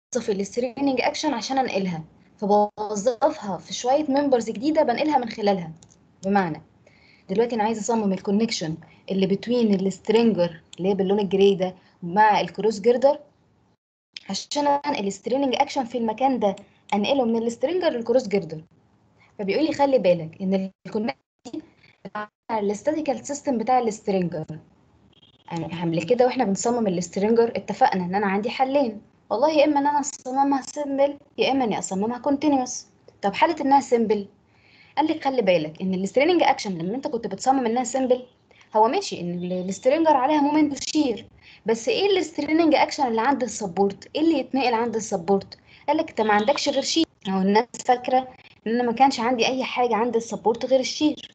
بوظف الستريننج اكشن عشان انقلها فبوظفها في شويه ممبرز جديده بنقلها من خلالها بمعنى دلوقتي انا عايزه اصمم الكونكشن اللي بتوين السترينجر اللي هي باللون الجراي ده مع الكروس جردر عشان انقل الستريننج اكشن في المكان ده انقله من السترينجر للكروس جردر فبيقول لي خلي بالك ان الكونكشن الاستاتيكال سيستم بتاع السترينجر يعني قبل كده واحنا بنصمم السترينجر اتفقنا ان انا عندي حلين والله يا اما ان انا اصممها سيمبل يا اما اني اصممها كونتينوس طب حاله انها سيمبل قال لي خلي بالك ان السترينج اكشن لما انت كنت بتصمم انها سيمبل هو ماشي ان السترينجر عليها مومنت وشير بس ايه السترينج اكشن اللي عند السبورت ايه اللي يتنقل عند السبورت قال لك انت ما عندكش غير شير او الناس فاكره ان انا ما كانش عندي اي حاجه عند السبورت غير الشير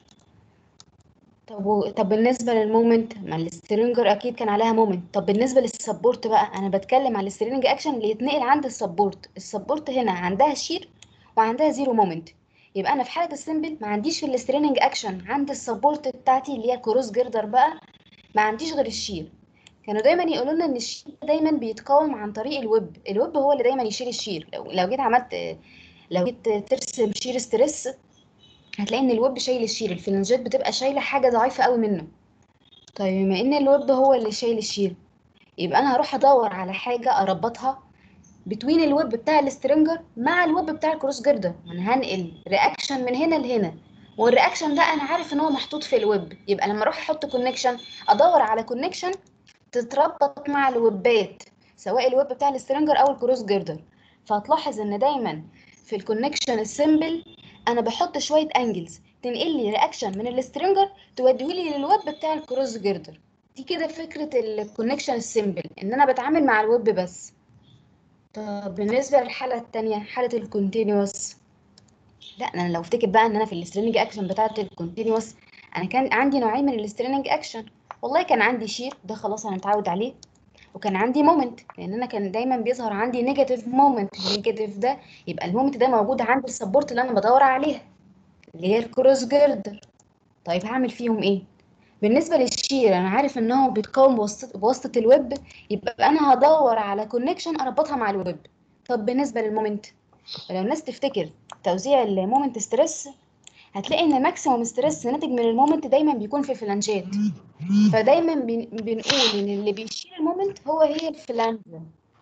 طب و... طب بالنسبه للمومنت ما السترينجر اكيد كان عليها مومنت طب بالنسبه للسبورت بقى انا بتكلم على السترينج اكشن اللي يتنقل عند السبورت السبورت هنا عندها شير وعندها زيرو مومنت يبقى انا في حاله السيمبل ما عنديش في السترينج اكشن عند السبورت بتاعتي اللي هي كروس جردر بقى ما عنديش غير الشير كانوا دايما يقولوا لنا ان الشير دايما بيتقاوم عن طريق الويب الويب هو اللي دايما يشيل الشير لو لو جيت عملت لو جيت ترسم شير ستريس هتلاقي ان الويب شايل الشير الفلنجات بتبقى شايله حاجه ضعيفه قوي منه طيب بما ان الويب هو اللي شايل الشير يبقى انا هروح ادور على حاجه اربطها بتوين الويب بتاع السترينجر مع الويب بتاع الكروس جردر انا هنقل رياكشن من هنا لهنا والرياكشن ده انا عارف ان هو محطوط في الويب يبقى لما اروح احط كونكشن ادور على كونكشن تتربط مع الويبات سواء الويب بتاع السترينجر او الكروس جردر فهتلاحظ ان دايما في الكونكشن السيمبل انا بحط شويه انجلز تنقل لي رياكشن من السترينجر توديه لي للويب بتاع الكروس جردر دي كده فكره الكونكشن السيمبل ان انا بتعامل مع الويب بس طب بالنسبه للحاله الثانيه حاله الكونتينوس لا انا لو افتكر بقى ان انا في السترينج اكشن بتاعه الكونتينوس انا كان عندي نوعين من السترينج اكشن والله كان عندي شير ده خلاص انا متعود عليه وكان عندي مومنت لان انا كان دايما بيظهر عندي نيجاتيف مومنت النيجاتيف ده يبقى المومنت ده موجود عند السبورت اللي انا بدور عليها اللي هي الكروس جردر طيب هعمل فيهم ايه بالنسبه للشير انا عارف ان هو بيتقاوم بواسطه بواسطه الويب يبقى انا هدور على كونكشن اربطها مع الويب طب بالنسبه للمومنت لو الناس تفتكر توزيع المومنت ستريس هتلاقي ان ماكسيموم ستريس ناتج من المومنت دايما بيكون في الفلانجات فدايما بن- بنقول ان اللي بيشيل المومنت هو هي الفلانجه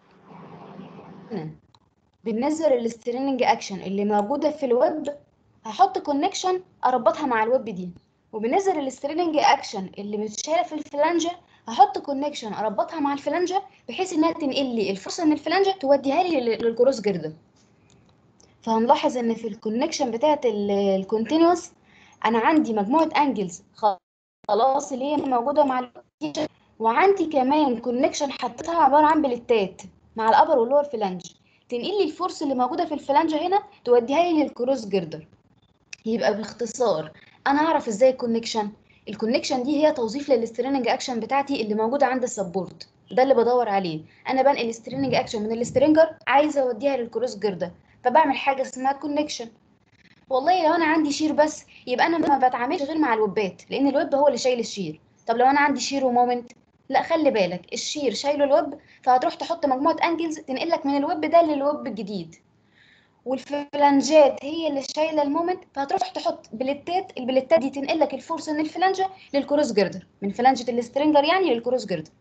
بالنسبه للستريننج اكشن اللي موجوده في الويب هحط كونكشن اربطها مع الويب دي وبالنسبه للستريننج اكشن اللي متشاله في الفلانجه هحط كونكشن اربطها مع الفلانجه بحيث انها تنقل لي الفرصه ان الفلانجه توديها لي لل- للكروس جردر فهنلاحظ ان في الكونكشن بتاعه الكونتينوس انا عندي مجموعه انجلز خلاص اللي هي موجوده مع ال وعندي كمان كونكشن حطيتها عباره عن بلتات مع الابر واللور فلانج تنقل لي الفورس اللي موجوده في الفلانجه هنا توديها لي للكروس جردر يبقى باختصار انا اعرف ازاي الكونكشن الكونكشن دي هي توظيف للستريننج اكشن بتاعتي اللي موجوده عند السبورت ده اللي بدور عليه انا بنقل الستريننج اكشن من السترينجر عايزه اوديها للكروس جردر فبعمل حاجه اسمها كونكشن والله لو انا عندي شير بس يبقى انا ما بتعاملش غير مع الويبات لان الويب هو اللي شايل الشير طب لو انا عندي شير ومومنت لا خلي بالك الشير شايله الويب فهتروح تحط مجموعه انجلز تنقلك من الويب ده للويب الجديد والفلانجات هي اللي شايله المومنت فهتروح تحط بلتات البلتات دي تنقلك الفورس من الفلانجه للكروس جردر من فلانجه السترينجر يعني للكروس جردر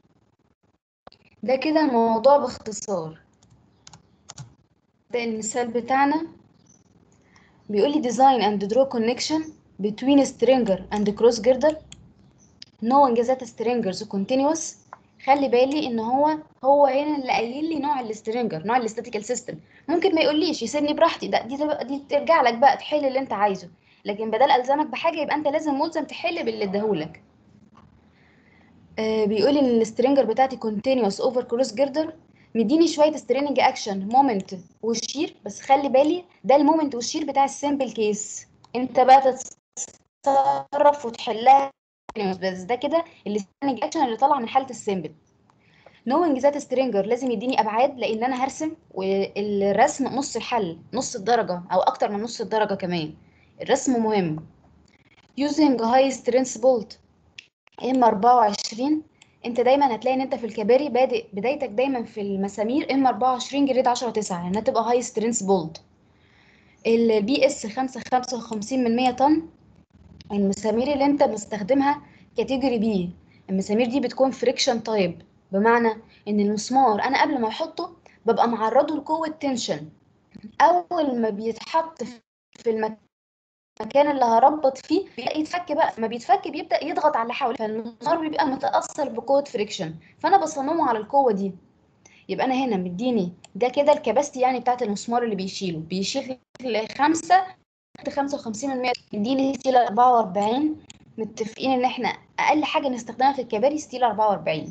ده كده الموضوع باختصار ده المثال بتاعنا بيقول لي design and draw connection between stringer and cross girder knowing that stringers continuous خلي بالي ان هو هو هنا اللي قايل لي نوع السترينجر نوع الاستاتيكال سيستم ممكن ما يقوليش يسيبني براحتي ده دي تبقى دي ترجع لك بقى تحل اللي انت عايزه لكن بدل الزمك بحاجه يبقى انت لازم ملزم تحل باللي اداهولك آه بيقول ان السترينجر بتاعتي continuous over cross girder مديني شويه ستريننج اكشن مومنت والشير بس خلي بالي ده المومنت والشير بتاع السيمبل كيس انت بقى تتصرف وتحلها بس ده كده الستريننج اكشن اللي طالع من حاله السيمبل نوينج ذات سترينجر لازم يديني ابعاد لان انا هرسم والرسم نص الحل نص الدرجه او اكتر من نص الدرجه كمان الرسم مهم using high strength bolt ام 24 انت دايما هتلاقي ان انت في الكباري بادئ بدايتك دايما في المسامير ام 24 جريد 10 9 يعني هتبقى هاي سترينث بولد البي اس 5 55 من 100 طن المسامير اللي انت مستخدمها كاتيجوري بي المسامير دي بتكون فريكشن تايب بمعنى ان المسمار انا قبل ما احطه ببقى معرضه لقوه تنشن اول ما بيتحط في المكان اللي هربط فيه بيبدا يتفك بقى ما بيتفك بيبدا يضغط على اللي حواليه فالمسمار بيبقى متاثر بقوه فريكشن فانا بصممه على القوه دي يبقى انا هنا مديني ده كده الكباستي يعني بتاعت المسمار اللي بيشيله بيشيل خمسة 55 من 100 مديني ستيل 44 متفقين ان احنا اقل حاجه نستخدمها في الكباري ستيل 44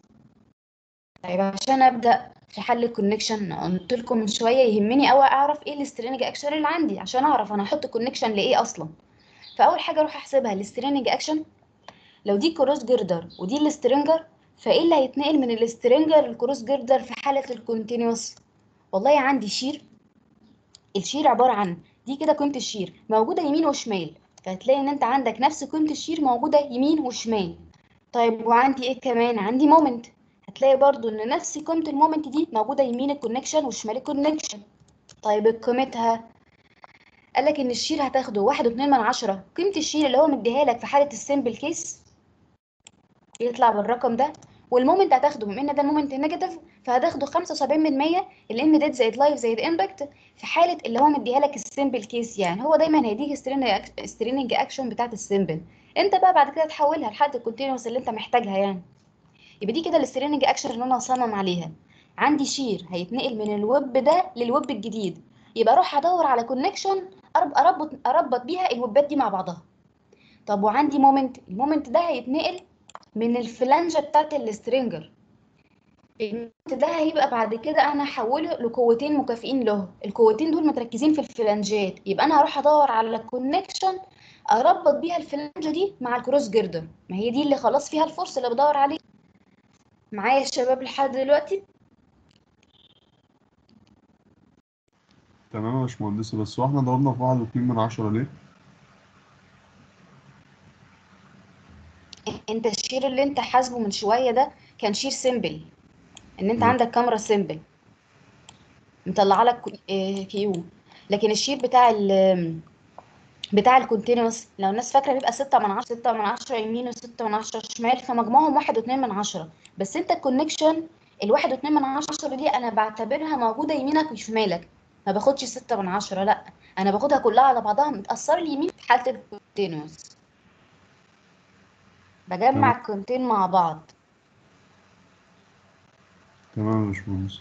طيب عشان ابدا في حل الكونكشن قلت لكم من شويه يهمني قوي اعرف ايه الاسترينج اكشن اللي عندي عشان اعرف انا هحط كونكشن لايه اصلا فاول حاجه اروح احسبها الاسترينج اكشن لو دي كروس جردر ودي الاسترينجر فايه اللي هيتنقل من الاسترينجر للكروس جردر في حاله الكونتينوس والله عندي شير الشير عباره عن دي كده كنت الشير موجوده يمين وشمال فهتلاقي ان انت عندك نفس كنت الشير موجوده يمين وشمال طيب وعندي ايه كمان عندي مومنت هتلاقي برضو ان نفس قيمه المومنت دي موجوده يمين الكونكشن وشمال الكونكشن طيب قيمتها قال لك ان الشير هتاخده واحد واتنين من عشرة قيمه الشير اللي هو مديها لك في حاله السيمبل كيس يطلع بالرقم ده والمومنت هتاخده بما ان ده المومنت نيجاتيف فهتاخده 75 من 100 الام ديد زائد لايف زائد امباكت في حاله اللي هو مديها لك السيمبل كيس يعني هو دايما هيديك ستريننج اكشن بتاعت السيمبل انت بقى بعد كده تحولها لحد الكونتينوس اللي انت محتاجها يعني يبقى دي كده الستريننج اكشن اللي انا هصمم عليها عندي شير هيتنقل من الويب ده للويب الجديد يبقى اروح ادور على كونكشن اربط اربط بيها الويبات دي مع بعضها طب وعندي مومنت المومنت ده هيتنقل من الفلانجة بتاعت السترينجر المومنت ده هيبقى بعد كده انا هحوله لقوتين مكافئين له القوتين دول متركزين في الفلانجات يبقى انا هروح ادور على كونكشن اربط بيها الفلانجة دي مع الكروس جردر ما هي دي اللي خلاص فيها الفرصة اللي بدور عليه معايا الشباب لحد دلوقتي تمام يا باشمهندسة بس هو احنا ضربنا في واحد واتنين من عشرة ليه؟ انت الشير اللي انت حاسبه من شويه ده كان شير سيمبل ان انت مم. عندك كاميرا سيمبل مطلعه لك اه، كيو لكن الشير بتاع ال بتاع الكونتينوس لو الناس فاكره بيبقى 6 من 10 6 من 10 يمين و6 من 10 شمال فمجموعهم 1 و2 من 10 بس انت الكونكشن الواحد و2 من 10 دي انا بعتبرها موجوده يمينك وشمالك ما باخدش 6 من 10 لا انا باخدها كلها على بعضها متاثره اليمين في حاله الكونتينوس بجمع تمام. الكونتين مع بعض تمام يا باشمهندس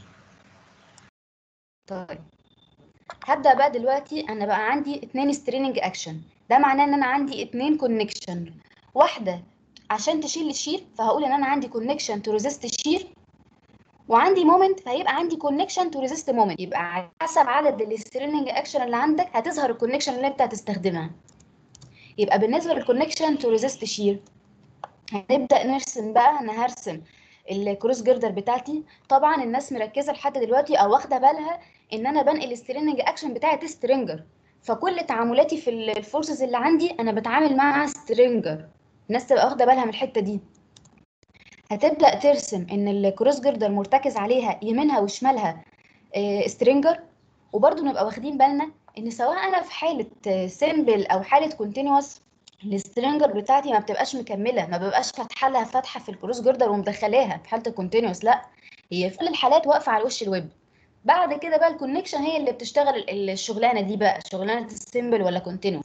طيب هبدأ بقى دلوقتي انا بقى عندي اتنين ستريننج اكشن ده معناه ان انا عندي اتنين كونكشن واحدة عشان تشيل الشير فهقول ان انا عندي كونكشن تو ريزيست الشير وعندي مومنت فهيبقى عندي كونكشن تو ريزيست مومنت يبقى على حسب عدد الستريننج اكشن اللي عندك هتظهر الكونكشن اللي انت هتستخدمها يبقى بالنسبة للكونكشن تو ريزيست شير هنبدأ نرسم بقى انا هرسم الكروس جردر بتاعتي طبعا الناس مركزه لحد دلوقتي او واخده بالها ان انا بنقل السترينج اكشن بتاعي سترينجر فكل تعاملاتي في ال- الفورسز اللي عندي انا بتعامل مع سترينجر الناس تبقى واخده بالها من الحته دي هتبدا ترسم ان الكروس جردر مرتكز عليها يمينها وشمالها سترينجر وبرضه نبقى واخدين بالنا ان سواء انا في حاله سيمبل او حاله كونتينوس السترينجر بتاعتي ما بتبقاش مكمله ما ببقاش فاتحه لها فتحه في الكروس جردر ومدخلاها في حاله الكونتينوس لا هي في كل الحالات واقفه على وش الويب بعد كده بقى الكونكشن هي اللي بتشتغل ال- الشغلانه دي بقى شغلانه السيمبل ولا كونتينوس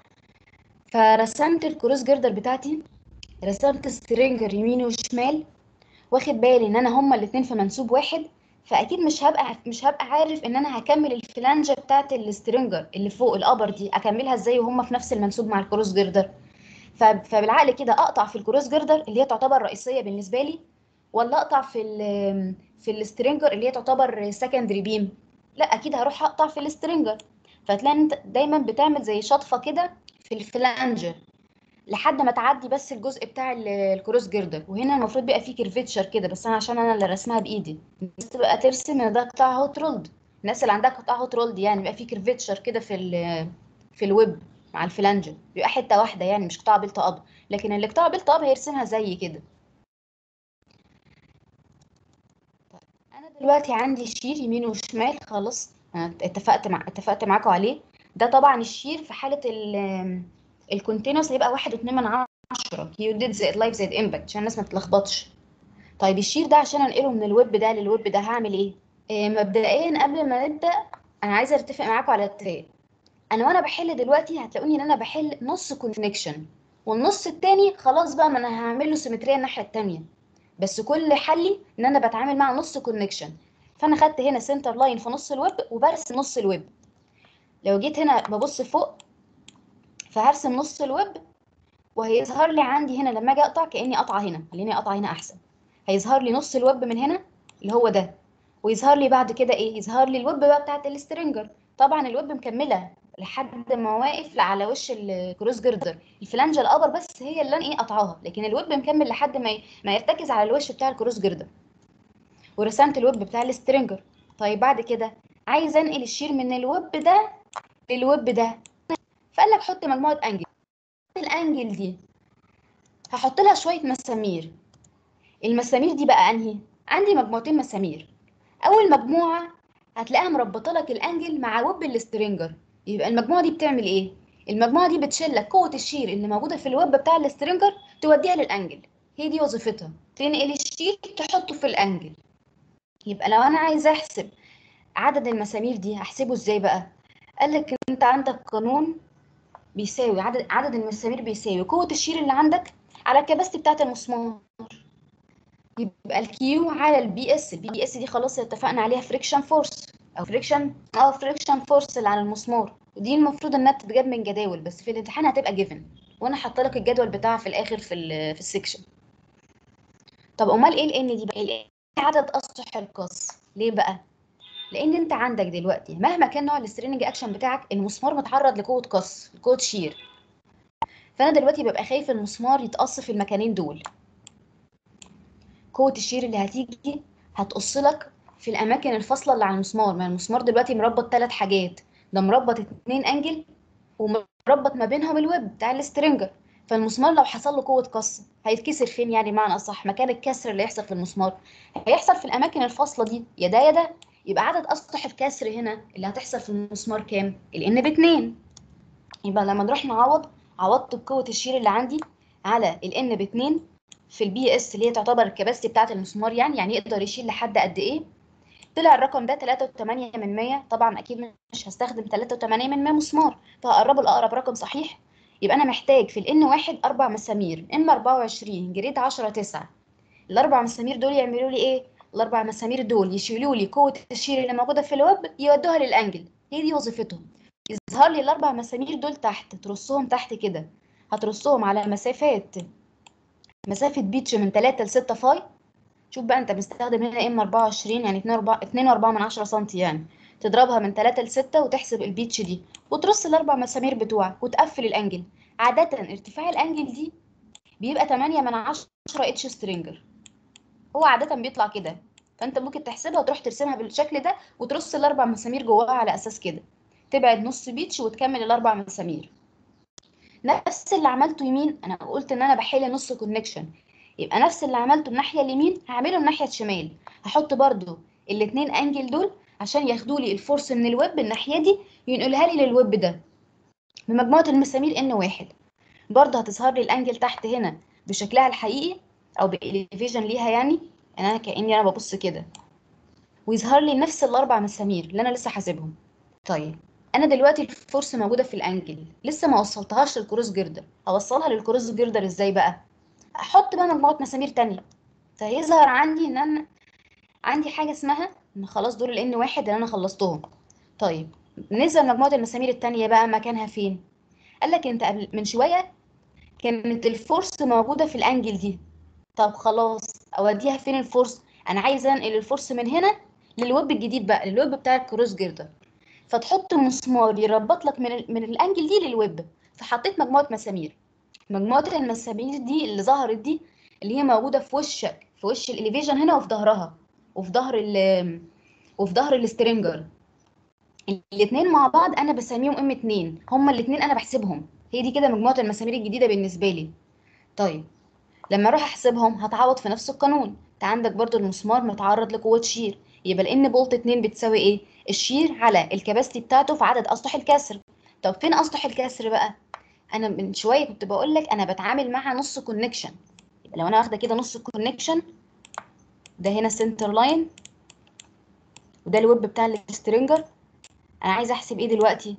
فرسمت الكروس جردر بتاعتي رسمت سترينجر يمين وشمال واخد بالي ان انا هما الاتنين في منسوب واحد فاكيد مش هبقى مش هبقى عارف ان انا هكمل الفلانجه بتاعت السترينجر اللي فوق الابر دي اكملها ازاي وهما في نفس المنسوب مع الكروس جردر ف- فبالعقل كده اقطع في الكروس جردر اللي هي تعتبر رئيسيه بالنسبه لي ولا اقطع في ال في السترينجر اللي هي تعتبر سكندري بيم لا اكيد هروح اقطع في السترينجر فتلاقي انت دايما بتعمل زي شطفه كده في الفلانجر لحد ما تعدي بس الجزء بتاع ال- الكروس جردر وهنا المفروض بيبقى فيه كيرفيتشر كده بس انا عشان انا اللي رسمها بايدي الناس تبقى ترسم ان ده قطاع هوت رولد الناس اللي عندها قطاع هوت رولد يعني بيبقى فيه كيرفيتشر كده في ال في الويب مع الفلانجر بيبقى حته واحده يعني مش قطاع بلت اب لكن اللي قطاع بلت اب هيرسمها زي كده انا دلوقتي عندي شير يمين وشمال خلاص أنا اتفقت مع اتفقت معاكم عليه ده طبعا الشير في حاله ال الكونتينوس هيبقى واحد واتنين من عشرة كيو ديد زائد لايف زائد امباكت عشان الناس ما تتلخبطش طيب الشير ده عشان انقله من الويب ده للويب ده هعمل ايه؟ إيه مبدئيا قبل ما نبدا انا عايزه اتفق معاكم على اتفاق انا وانا بحل دلوقتي هتلاقوني ان انا بحل نص كونكشن والنص التاني خلاص بقى ما انا هعمل له سيمتريه الناحيه التانيه بس كل حلي ان انا بتعامل مع نص كونكشن فانا خدت هنا سنتر لاين في نص الويب وبرسم نص الويب لو جيت هنا ببص فوق فهرسم نص الويب وهيظهر لي عندي هنا لما اجي اقطع كاني قطعه هنا خليني اقطع هنا احسن هيظهر لي نص الويب من هنا اللي هو ده ويظهر لي بعد كده ايه يظهر لي الويب بقى بتاعت السترينجر طبعا الويب مكمله لحد ما واقف على وش الكروس جردر الفلانجه الابر بس هي اللي انا ايه قطعاها لكن الويب مكمل لحد ما ي- ما يرتكز على الوش بتاع الكروس جردر ورسمت الويب بتاع السترينجر طيب بعد كده عايز انقل الشير من الويب ده للويب ده فقال لك حط مجموعه انجل الانجل دي هحط لها شويه مسامير المسامير دي بقى انهي عندي مجموعتين مسامير اول مجموعه هتلاقيها مربطه لك الانجل مع ويب السترينجر يبقى المجموعه دي بتعمل ايه المجموعه دي بتشيل لك قوه الشير اللي موجوده في الويب بتاع السترينجر توديها للانجل هي دي وظيفتها تنقل الشير تحطه في الانجل يبقى لو انا عايزه احسب عدد المسامير دي هحسبه ازاي بقى قال لك انت عندك قانون بيساوي عدد عدد المسامير بيساوي قوه الشير اللي عندك على الكباستي بتاعه المسمار يبقى الكيو على البي اس البي بي اس دي خلاص اتفقنا عليها فريكشن فورس او فريكشن اه فريكشن فورس اللي على المسمار ودي المفروض انها تتجاب من جداول بس في الامتحان هتبقى جيفن وانا حاطه لك الجدول بتاعها في الاخر في ال في السكشن طب امال ايه الان دي بقى ال عدد اسطح القص ليه بقى لان انت عندك دلوقتي مهما كان نوع السترينج اكشن بتاعك المسمار متعرض لقوه قص لقوه شير فانا دلوقتي ببقى خايف المسمار يتقص في المكانين دول قوه الشير اللي هتيجي هتقص لك في الاماكن الفاصله اللي على المسمار ما المسمار دلوقتي مربط ثلاث حاجات ده مربط اتنين انجل ومربط ما بينهم الويب بتاع السترينجر فالمسمار لو حصل له قوه قص هيتكسر فين يعني معنى اصح مكان الكسر اللي يحصل في المسمار هيحصل في الاماكن الفاصله دي يا ده يا ده يبقى عدد اسطح الكسر هنا اللي هتحصل في المسمار كام الان باتنين يبقى لما نروح نعوض عوضت بقوه الشير اللي عندي على الان باتنين في البي اس اللي هي تعتبر الكباستي بتاعه المسمار يعني يعني يقدر يشيل لحد قد ايه طلع الرقم ده 3.8 من 100 طبعا اكيد مش هستخدم 3.8 من 100 مسمار فهقربه لاقرب رقم صحيح يبقى انا محتاج في الان واحد اربع مسامير ام 24 جريد 10 9 الاربع مسامير دول يعملوا لي ايه الاربع مسامير دول يشيلوا لي قوه الشير اللي موجوده في الويب يودوها للانجل هي دي وظيفتهم يظهر لي الاربع مسامير دول تحت ترصهم تحت كده هترصهم على مسافات مسافه بيتش من 3 ل 6 فاي شوف بقى انت مستخدم هنا ام 24 يعني 2 4 2 4 من 10 سم يعني تضربها من 3 ل 6 وتحسب البيتش دي وترص الاربع مسامير بتوعك وتقفل الانجل عاده ارتفاع الانجل دي بيبقى 8 من 10 اتش سترينجر هو عاده بيطلع كده فانت ممكن تحسبها وتروح ترسمها بالشكل ده وترص الاربع مسامير جواها على اساس كده تبعد نص بيتش وتكمل الاربع مسامير نفس اللي عملته يمين انا قلت ان انا بحل نص كونكشن يبقى نفس اللي عملته الناحيه اليمين هعمله الناحيه الشمال هحط برضو الاتنين انجل دول عشان ياخدوا لي الفورس من الويب الناحيه دي ينقلها لي للويب ده بمجموعه المسامير ان واحد برضه هتظهر لي الانجل تحت هنا بشكلها الحقيقي او باليفيجن ليها يعني انا كاني انا ببص كده ويظهر لي نفس الاربع مسامير اللي انا لسه حاسبهم طيب انا دلوقتي الفورس موجوده في الانجل لسه ما وصلتهاش للكروس جردر اوصلها للكروس جردر ازاي بقى احط بقى مجموعه مسامير تانية فيظهر عندي ان انا عندي حاجه اسمها ان خلاص دول الان واحد اللي انا خلصتهم طيب بالنسبه لمجموعه المسامير التانية بقى مكانها فين قال لك انت قبل من شويه كانت الفورس موجوده في الانجل دي طب خلاص اوديها فين الفورس انا عايزه انقل الفورس من هنا للويب الجديد بقى للويب بتاع الكروس جردر فتحط مسمار يربط لك من ال من الانجل دي للويب فحطيت مجموعه مسامير مجموعه المسامير دي اللي ظهرت دي اللي هي موجوده في وشك في وش الاليفيجن هنا وفي ظهرها وفي ظهر ال وفي ظهر السترينجر الاثنين مع بعض انا بسميهم ام 2 هما الاثنين انا بحسبهم هي دي كده مجموعه المسامير الجديده بالنسبه لي طيب لما اروح احسبهم هتعوض في نفس القانون انت عندك برضو المسمار متعرض لقوه شير يبقى لان بولت 2 بتساوي ايه الشير على الكباستي بتاعته في عدد اسطح الكسر طب فين اسطح الكسر بقى انا من شويه كنت بقول لك انا بتعامل مع نص كونكشن يبقى لو انا واخده كده نص كونكشن ده هنا سنتر لاين وده الويب بتاع السترينجر انا عايزه احسب ايه دلوقتي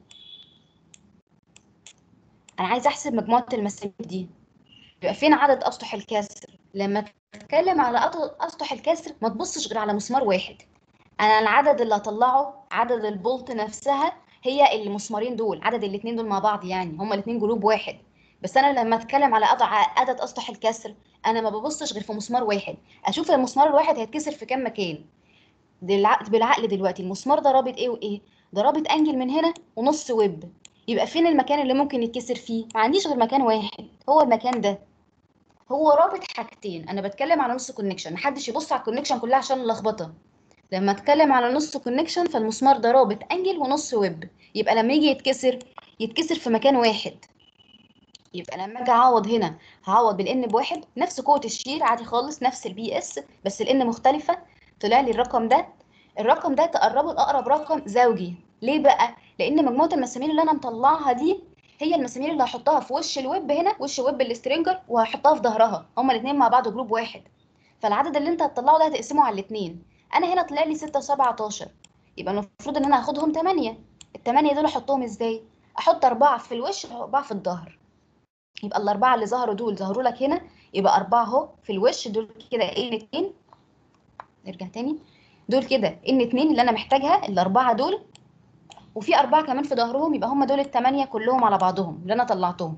انا عايزه احسب مجموعه المسامير دي يبقى فين عدد اسطح الكسر لما تتكلم على أط- اسطح الكسر ما تبصش غير على مسمار واحد انا العدد اللي هطلعه عدد البولت نفسها هي المسمارين دول عدد الاثنين دول مع بعض يعني هما الاثنين جروب واحد بس انا لما اتكلم على أضع عدد اسطح الكسر انا ما ببصش غير في مسمار واحد اشوف المسمار الواحد هيتكسر في كام مكان بالعقل بالعقل دلوقتي المسمار ده رابط ايه وايه ده رابط انجل من هنا ونص ويب يبقى فين المكان اللي ممكن يتكسر فيه ما عنديش غير مكان واحد هو المكان ده هو رابط حاجتين انا بتكلم على نص كونكشن محدش يبص على الكونكشن كلها عشان اللخبطه لما اتكلم على نص كونكشن فالمسمار ده رابط انجل ونص ويب يبقى لما يجي يتكسر يتكسر في مكان واحد يبقى لما اجي اعوض هنا هعوض بالان بواحد نفس قوه الشير عادي خالص نفس البي اس بس الان مختلفه طلع لي الرقم ده الرقم ده تقربه لاقرب رقم زوجي ليه بقى لان مجموعه المسامير اللي انا مطلعها دي هي المسامير اللي هحطها في وش الويب هنا وش ويب السترينجر وهحطها في ظهرها هما الاثنين مع بعض جروب واحد فالعدد اللي انت هتطلعه ده هتقسمه على الاثنين انا هنا طلع لي 6 و17 يبقى المفروض ان انا هاخدهم 8 الثمانية دول احطهم ازاي احط أربعة في الوش وأربعة في الظهر يبقى الأربعة اللي ظهروا دول ظهروا لك هنا يبقى أربعة أهو في الوش دول كده إن اتنين نرجع تاني دول كده إن اتنين اللي أنا محتاجها الأربعة دول وفي أربعة كمان في ظهرهم يبقى هم دول التمانية كلهم على بعضهم اللي أنا طلعتهم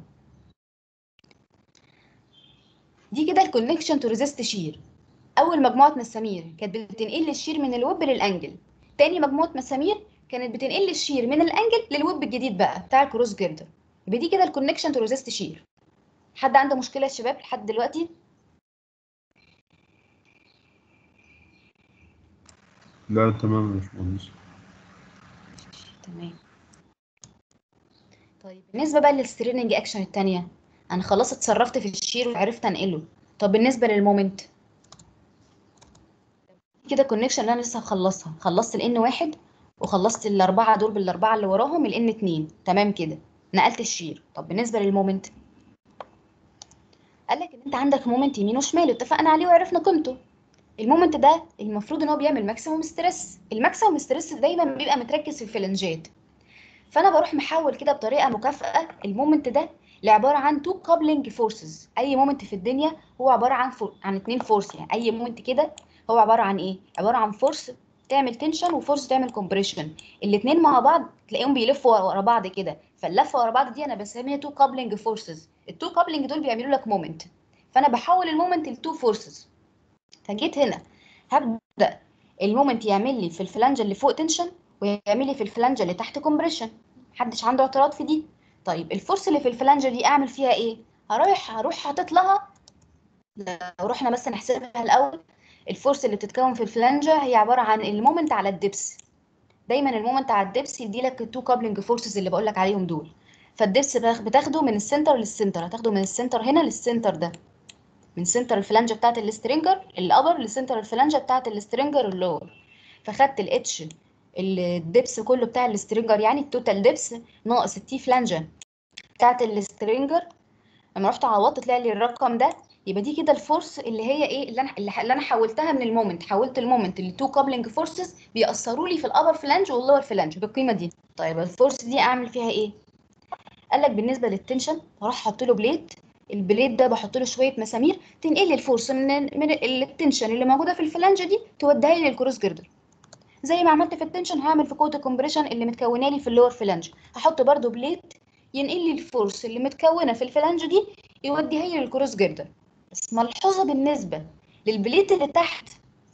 دي كده الكونكشن تو ريزيست شير أول مجموعة مسامير كانت بتنقل الشير من الويب للأنجل تاني مجموعة مسامير كانت بتنقل الشير من الأنجل للويب الجديد بقى بتاع الكروس جيردر يبقى دي كده الكونكشن تو ريزيست شير حد عنده مشكلة يا شباب لحد دلوقتي لا تمام يا باشمهندس تمام طيب بالنسبة بقى للستريننج اكشن التانية انا خلاص اتصرفت في الشير وعرفت انقله طب بالنسبة للمومنت كده الكونكشن اللي انا لسه هخلصها خلصت الان واحد وخلصت الاربعة دول بالاربعة اللي وراهم الان اتنين تمام كده نقلت الشير طب بالنسبة للمومنت قال لك ان انت عندك مومنت يمين وشمال اتفقنا عليه وعرفنا قيمته المومنت ده المفروض ان هو بيعمل ماكسيموم ستريس الماكسيموم ستريس دايما بيبقى متركز في الفلنجات فانا بروح محول كده بطريقه مكافئه المومنت ده لعباره عن تو كابلنج فورسز اي مومنت في الدنيا هو عباره عن فور... عن اتنين فورس يعني اي مومنت كده هو عباره عن ايه عباره عن فورس تعمل تنشن وفورس تعمل كومبريشن الاثنين مع بعض تلاقيهم بيلفوا ورا بعض كده فاللفه ورا بعض دي انا بسميها تو كابلنج فورسز التو كابلنج دول بيعملوا لك مومنت فانا بحول المومنت لتو فورسز فجيت هنا هبدا المومنت يعمل لي في الفلانجه اللي فوق تنشن ويعمل لي في الفلانجه اللي تحت كومبريشن محدش عنده اعتراض في دي طيب الفورس اللي في الفلانجه دي اعمل فيها ايه هروح هروح حاطط لها لو رحنا بس نحسبها الاول الفورس اللي بتتكون في الفلانجه هي عباره عن المومنت على الدبس دايما المومنت على الدبس يدي لك التو كابلنج فورسز اللي بقول لك عليهم دول فالدبس بتاخده من السنتر للسنتر هتاخده من السنتر هنا للسنتر ده من سنتر الفلانجه بتاعت السترينجر الابر لسنتر الفلانجه بتاعت السترينجر اللور فخدت الاتش الدبس كله بتاع السترينجر يعني التوتال دبس ناقص التي فلانجه بتاعت السترينجر لما رحت عوضت طلع لي الرقم ده يبقى دي كده الفورس اللي هي ايه اللي انا اللي انا حولتها من المومنت حولت المومنت لتو كابلنج فورسز بيأثروا لي في الابر فلانج واللور فلانج بالقيمه دي طيب الفورس دي اعمل فيها ايه قال لك بالنسبه للتنشن هروح احط له بليت البليت ده بحط له شويه مسامير تنقل لي الفورس من من التنشن اللي موجوده في الفلانجه دي توديها لي للكروس جردر زي ما عملت في التنشن هعمل في قوه الكومبريشن اللي متكونه لي في اللور فلانج هحط برده بليت ينقل لي الفورس اللي متكونه في الفلانج دي يوديها لي للكروس جردر بس ملحوظه بالنسبه للبليت اللي تحت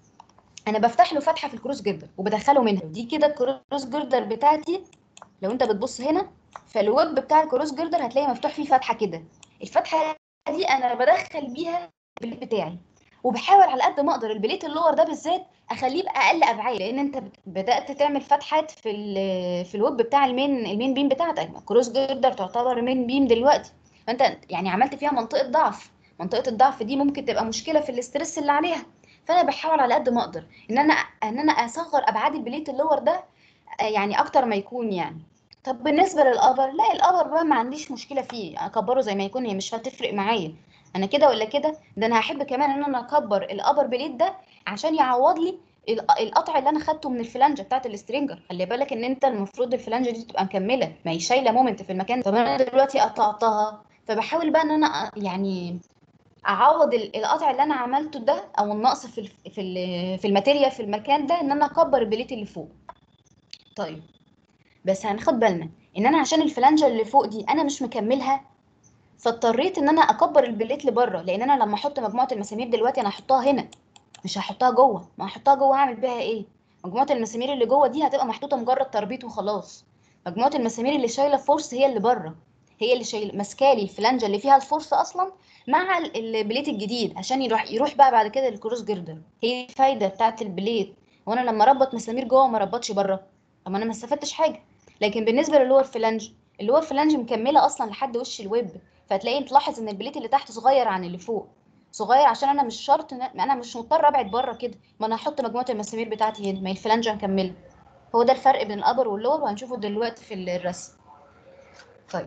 انا بفتح له فتحه في الكروس جردر وبدخله منها دي كده الكروس جردر بتاعتي لو انت بتبص هنا فالويب بتاع الكروس جردر هتلاقي مفتوح فيه فتحه كده الفتحه دي انا بدخل بيها البليت بتاعي وبحاول على قد ما اقدر البليت اللور ده بالذات اخليه باقل ابعاد لان انت بدات تعمل فتحات في في الويب بتاع المين المين بيم بتاعتك الكروس جردر تعتبر مين بيم دلوقتي فانت يعني عملت فيها منطقه ضعف منطقه الضعف دي ممكن تبقى مشكله في الاسترس اللي عليها فانا بحاول على قد ما اقدر ان انا ان انا اصغر ابعاد البليت اللور ده آه، يعني اكتر ما يكون يعني طب بالنسبه للابر لا الابر بقى ما عنديش مشكله فيه اكبره زي ما يكون هي مش هتفرق معايا انا كده ولا كده ده انا هحب كمان ان انا اكبر الابر بليت ده عشان يعوض لي ال- القطع اللي انا خدته من الفلانجه بتاعت السترينجر خلي بالك ان انت المفروض الفلانجه دي تبقى مكمله ما هي شايله مومنت في المكان طب انا دلوقتي قطعتها فبحاول بقى ان انا أ- يعني اعوض ال- القطع اللي انا عملته ده او النقص في ال في ال في الماتيريال في المكان ده ان انا اكبر البليت اللي فوق طيب بس هناخد بالنا ان انا عشان الفلانجه اللي فوق دي انا مش مكملها فاضطريت ان انا اكبر البليت لبره لان انا لما احط مجموعه المسامير دلوقتي انا هحطها هنا مش هحطها جوه ما هحطها جوه هعمل بيها ايه مجموعه المسامير اللي جوه دي هتبقى محطوطه مجرد تربيط وخلاص مجموعه المسامير اللي شايله فورس هي اللي بره هي اللي شايله ماسكالي الفلانجه اللي فيها الفورس اصلا مع ال- البليت الجديد عشان يروح يروح بقى بعد كده للكروس جردر هي دي الفايده بتاعت البليت وانا لما اربط مسامير جوه ما ربطش بره طب ما انا ما استفدتش حاجه لكن بالنسبه للور فلانج اللور فلانج مكمله اصلا لحد وش الويب فتلاقي تلاحظ ان البليت اللي تحت صغير عن اللي فوق صغير عشان انا مش شرط إن- انا مش مضطر ابعد بره كده ما انا هحط مجموعه المسامير بتاعتي هنا ما هي الفلانجه مكمله هو ده الفرق بين الابر واللور وهنشوفه دلوقتي في الرسم طيب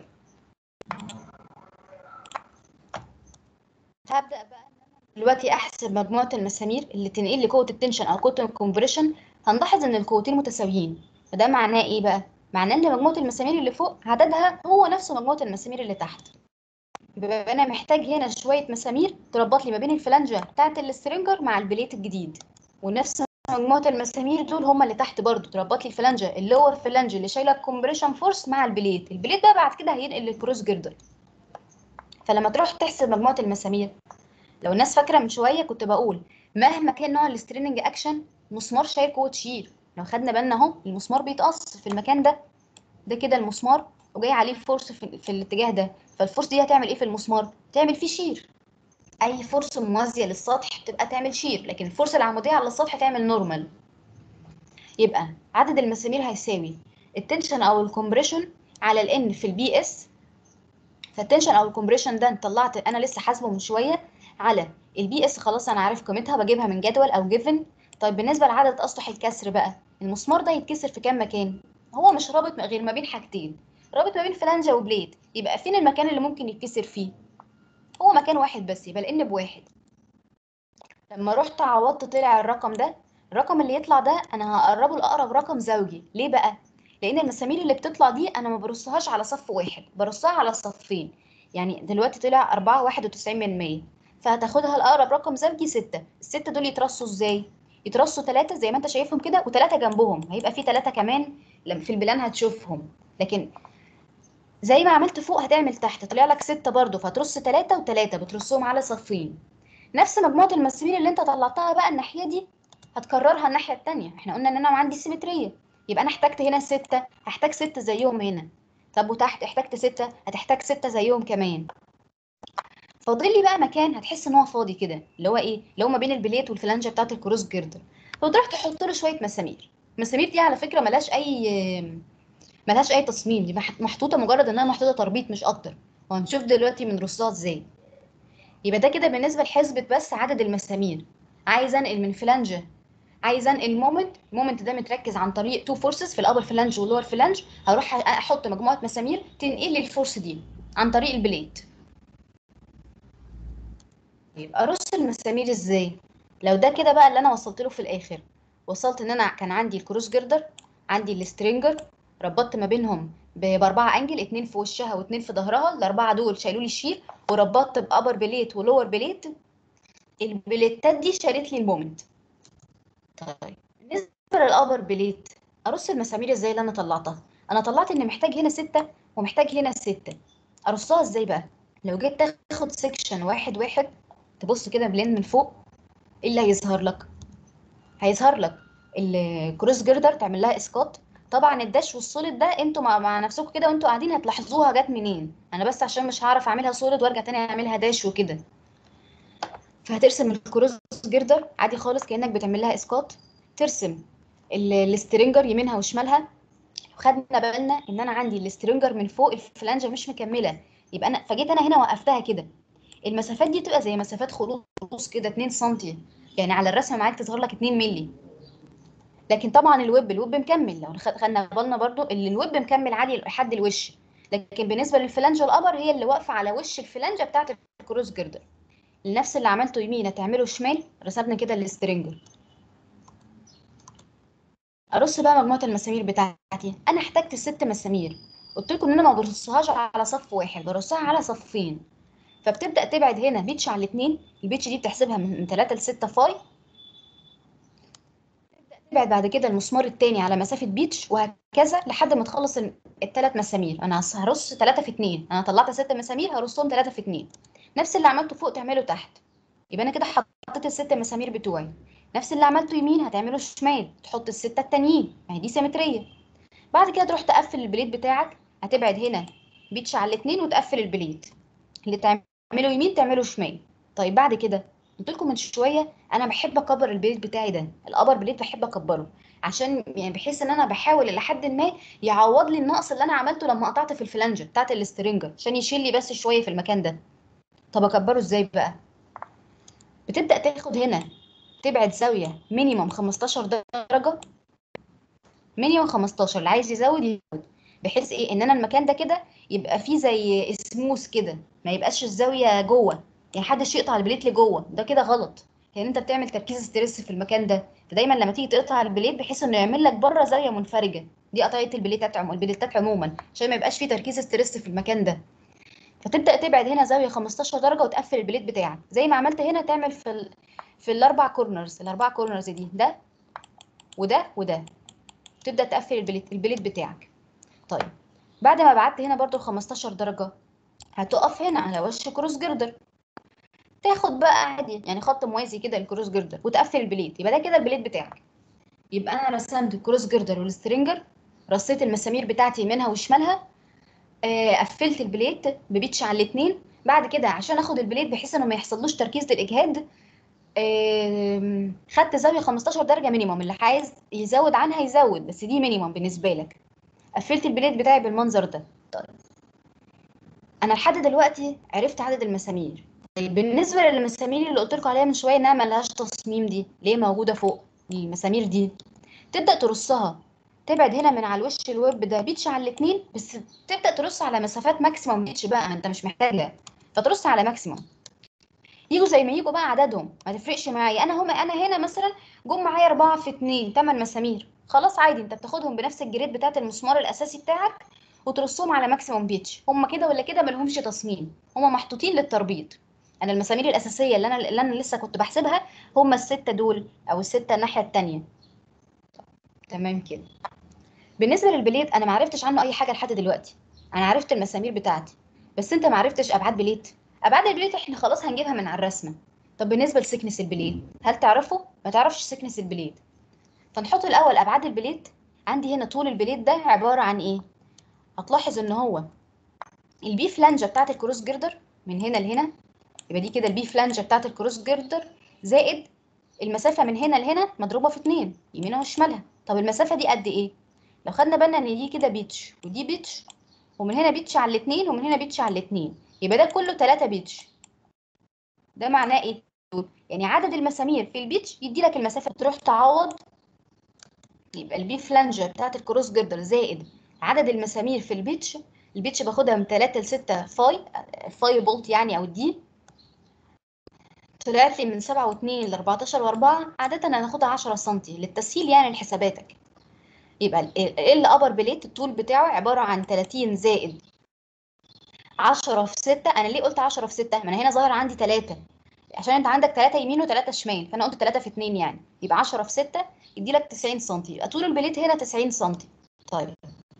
هبدا بقى إن أنا دلوقتي احسب مجموعه المسامير اللي تنقل لي قوه التنشن او قوه الكومبريشن هنلاحظ ان القوتين متساويين فده معناه ايه بقى معناه ان مجموعه المسامير اللي فوق عددها هو نفس مجموعه المسامير اللي تحت يبقى انا محتاج هنا شويه مسامير تربط لي ما بين الفلانجه بتاعه السترينجر مع البليت الجديد ونفس مجموعه المسامير دول هم اللي تحت برضو تربط لي الفلانجه اللور فلانج اللي شايله الكومبريشن فورس مع البليت البليت ده بعد كده هينقل للكروس جردر فلما تروح تحسب مجموعه المسامير لو الناس فاكره من شويه كنت بقول مهما كان نوع الستريننج اكشن مسمار شايل قوه شير لو خدنا بالنا اهو المسمار بيتقص في المكان ده ده كده المسمار وجاي عليه فورس في, في الاتجاه ده فالفورس دي هتعمل ايه في المسمار تعمل فيه شير اي فورس موازيه للسطح تبقى تعمل شير لكن الفورس العموديه على السطح تعمل نورمال يبقى عدد المسامير هيساوي التنشن او الكومبريشن على الان في البي اس فالتنشن او الكومبريشن ده طلعت انا لسه حاسبه من شويه على البي اس خلاص انا عارف قيمتها بجيبها من جدول او جيفن طيب بالنسبه لعدد اسطح الكسر بقى المسمار ده يتكسر في كام مكان هو مش رابط غير ما بين حاجتين رابط ما بين فلانجه وبليد يبقى فين المكان اللي ممكن يتكسر فيه هو مكان واحد بس يبقى الان بواحد لما رحت عوضت طلع الرقم ده الرقم اللي يطلع ده انا هقربه لاقرب رقم زوجي ليه بقى لان المسامير اللي بتطلع دي انا ما برصهاش على صف واحد برصها على صفين يعني دلوقتي طلع 4 91 من 100 فهتاخدها الاقرب رقم زوجي 6 الستة دول يترصوا ازاي يترصوا ثلاثة زي ما انت شايفهم كده وثلاثة جنبهم هيبقى في ثلاثة كمان لما في البلان هتشوفهم لكن زي ما عملت فوق هتعمل تحت طلع لك ستة برضو فهترص ثلاثة وثلاثة بترصهم على صفين نفس مجموعة المسامير اللي انت طلعتها بقى الناحية دي هتكررها الناحية التانية احنا قلنا ان انا عندي سيمترية يبقى انا احتجت هنا ستة هحتاج ستة زيهم هنا طب وتحت احتجت ستة هتحتاج ستة زيهم كمان فاضل لي بقى مكان هتحس ان هو فاضي كده اللي هو ايه اللي هو ما بين البليت والفلانجه بتاعت الكروس جيردر فتروح تحط له شويه مسامير المسامير دي على فكره ملهاش اي ملهاش اي تصميم دي مح- محطوطه مجرد انها محطوطه تربيط مش اكتر وهنشوف دلوقتي من رصها ازاي يبقى ده كده بالنسبه لحسبه بس عدد المسامير عايز انقل من فلانجه عايز انقل مومنت المومنت ده متركز عن طريق تو فورسز في الابر فلانج واللور فلانج هروح احط مجموعه مسامير تنقل لي الفورس دي عن طريق البليت يبقى ارص المسامير ازاي لو ده كده بقى اللي انا وصلت له في الاخر وصلت ان انا كان عندي الكروس جردر عندي السترينجر ربطت ما بينهم ب- باربعه انجل اتنين في وشها واتنين في ظهرها الاربعه دول شالوا لي الشير وربطت بابر بليت ولور بليت البليتات دي شالت لي المومنت طيب بالنسبه للابر بليت ارص المسامير ازاي اللي انا طلعتها انا طلعت ان محتاج هنا ستة ومحتاج هنا ستة ارصها ازاي بقى لو جيت تاخد سيكشن واحد واحد تبص كده بلين من فوق ايه اللي هيظهر لك هيظهر لك الكروس جردر تعمل لها اسقاط طبعا الداش والسوليد ده انتوا مع, مع نفسكم كده وانتوا قاعدين هتلاحظوها جت منين انا بس عشان مش هعرف اعملها سوليد وارجع تاني اعملها داش وكده فهترسم الكروس جردر عادي خالص كانك بتعمل لها اسقاط ترسم ال- السترينجر يمينها وشمالها وخدنا بالنا ان انا عندي السترينجر من فوق الفلانجه مش مكمله يبقى انا فجيت انا هنا وقفتها كده المسافات دي تبقى زي مسافات خلوص كده 2 سم يعني على الرسمه معاك تظهر لك 2 مللي لكن طبعا الويب الويب مكمل لو خد- خدنا بالنا برضو ان الويب مكمل عادي لحد الوش لكن بالنسبه للفلانجه الابر هي اللي واقفه على وش الفلانجه بتاعت الكروس جردر نفس اللي عملته يمين هتعمله شمال رسمنا كده السترينجر ارص بقى مجموعه المسامير بتاعتي انا احتجت ست مسامير قلت لكم ان انا ما برصهاش على صف واحد برصها على صفين فبتبدا تبعد هنا بيتش على الاثنين البيتش دي بتحسبها من 3 ل 6 فاي تبدا تبعد بعد كده المسمار الثاني على مسافه بيتش وهكذا لحد ما تخلص الثلاث مسامير انا هص- هرص 3 في 2 انا طلعت 6 مسامير هرصهم 3 في 2 نفس اللي عملته فوق تعمله تحت يبقى انا كده حطيت الست مسامير بتوعي نفس اللي عملته يمين هتعمله شمال تحط الستة التانيين ما هي دي سيمترية بعد كده تروح تقفل البليد بتاعك هتبعد هنا بيتش على الاتنين وتقفل البليد اللي تعمله يمين تعمله شمال طيب بعد كده قلت لكم من شويه انا بحب اكبر البليد بتاعي ده الابر بليد بحب اكبره عشان يعني بحيث ان انا بحاول لحد ما يعوض لي النقص اللي انا عملته لما قطعت في الفلانجه بتاعت السترنجر عشان يشيل لي بس شويه في المكان ده طب اكبره ازاي بقى بتبدا تاخد هنا تبعد زاويه مينيموم 15 درجه مينيموم 15 اللي عايز يزود يزود بحيث ايه ان انا المكان ده كده يبقى فيه زي سموث كده ما يبقاش الزاويه جوه يعني محدش يقطع البليت لجوه ده كده غلط لان انت بتعمل تركيز ستريس في المكان ده فدايما لما تيجي تقطع البليت بحيث انه يعمل لك بره زاويه منفرجه دي قطعيه البليتات عموما البليتات عموما عشان ما يبقاش فيه تركيز ستريس في المكان ده فتبدا تبعد هنا زاويه 15 درجه وتقفل البليت بتاعك زي ما عملت هنا تعمل في ال... في الاربع كورنرز الاربع كورنرز دي ده وده وده تبدا تقفل البليت البليت بتاعك طيب بعد ما بعدت هنا برضو 15 درجه هتقف هنا على وش كروس جردر تاخد بقى عادي يعني خط موازي كده للكروس جردر وتقفل البليت يبقى ده كده البليت بتاعك يبقى انا رسمت الكروس جردر والسترينجر رصيت المسامير بتاعتي يمينها وشمالها آه، قفلت البليت ببيتش على الاثنين بعد كده عشان اخد البليت بحيث انه ما يحصلوش تركيز للاجهاد آم، خدت زاويه 15 درجه مينيموم اللي عايز يزود عنها يزود بس دي مينيموم بالنسبه لك قفلت البليت بتاعي بالمنظر ده طيب انا لحد دلوقتي عرفت عدد المسامير طيب بالنسبه للمسامير اللي قلت لكم عليها من شويه انها ملهاش تصميم دي ليه موجوده فوق المسامير دي تبدا ترصها تبعد هنا من على الوش الويب ده بيتش على الاثنين بس تبدا ترص على مسافات ماكسيموم بيتش بقى انت مش محتاجه فترص على ماكسيموم يجوا زي ما يجوا بقى عددهم ما تفرقش معايا انا هما انا هنا مثلا جم معايا 4 في 2 8 مسامير خلاص عادي انت بتاخدهم بنفس الجريد بتاعت المسمار الاساسي بتاعك وترصهم على ماكسيموم بيتش هما كده ولا كده ملهمش تصميم هما محطوطين للتربيط انا المسامير الاساسيه اللي انا اللي انا لسه كنت بحسبها هما السته دول او السته الناحيه التانية تمام كده بالنسبه للبليت انا ما عرفتش عنه اي حاجه لحد دلوقتي انا عرفت المسامير بتاعتي بس انت ما عرفتش ابعاد بليت ابعاد البليت احنا خلاص هنجيبها من على الرسمه طب بالنسبه لسكنس البليت هل تعرفوا ما تعرفش سكنس البليت فنحط الاول ابعاد البليت عندي هنا طول البليت ده عباره عن ايه هتلاحظ ان هو البي فلانجه بتاعت الكروس جردر من هنا لهنا يبقى دي كده البي فلانجه بتاعت الكروس جردر زائد المسافه من هنا لهنا مضروبه في اتنين يمينها وشمالها طب المسافه دي قد ايه لو خدنا بالنا ان دي كده بيتش ودي بيتش ومن هنا بيتش على الاتنين ومن هنا بيتش على الاتنين يبقى ده كله 3 بيتش ده معناه ايه يعني عدد المسامير في البيتش يدي لك المسافه تروح تعوض يبقى البي فلانجه بتاعت الكروس جردر زائد عدد المسامير في البيتش البيتش باخدها من 3 ل 6 فاي فاي بولت يعني او دي طلعت لي من 7 و2 ل 14 و4 عاده انا هاخدها 10 سم للتسهيل يعني لحساباتك يبقى ال ابر بليت الطول بتاعه عباره عن 30 زائد 10 في 6 انا ليه قلت 10 في 6 ما انا هنا ظاهر عندي 3 عشان انت عندك 3 يمين و3 شمال فانا قلت 3 في 2 يعني يبقى 10 في 6 يدي لك 90 سم يبقى طول البليت هنا 90 سم طيب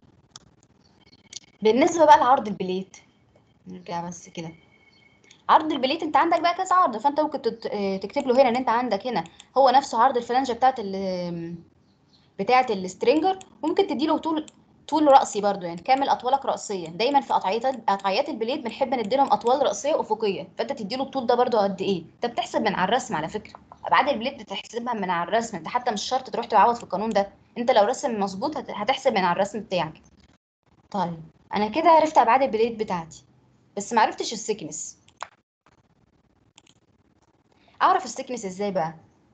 بالنسبه بقى لعرض البليت نرجع بس كده عرض البليت انت عندك بقى كذا عرض فانت ممكن تت- اه تكتب له هنا ان انت عندك هنا هو نفسه عرض الفلانجه بتاعت ال بتاعت السترينجر وممكن تديله طول طول راسي برضو يعني كامل اطوالك راسيه دايما في قطعيات قطعيات البليد بنحب نديلهم اطوال راسيه افقيه فانت تديله الطول ده برضو قد ايه انت بتحسب من على الرسم على فكره ابعاد البليد بتحسبها من على الرسم انت حتى مش شرط تروح تعوض في القانون ده انت لو رسم مظبوط هت- هتحسب من على الرسم بتاعك طيب انا كده عرفت ابعاد البليد بتاعتي بس ما عرفتش السكنس اعرف السكنس ازاي بقى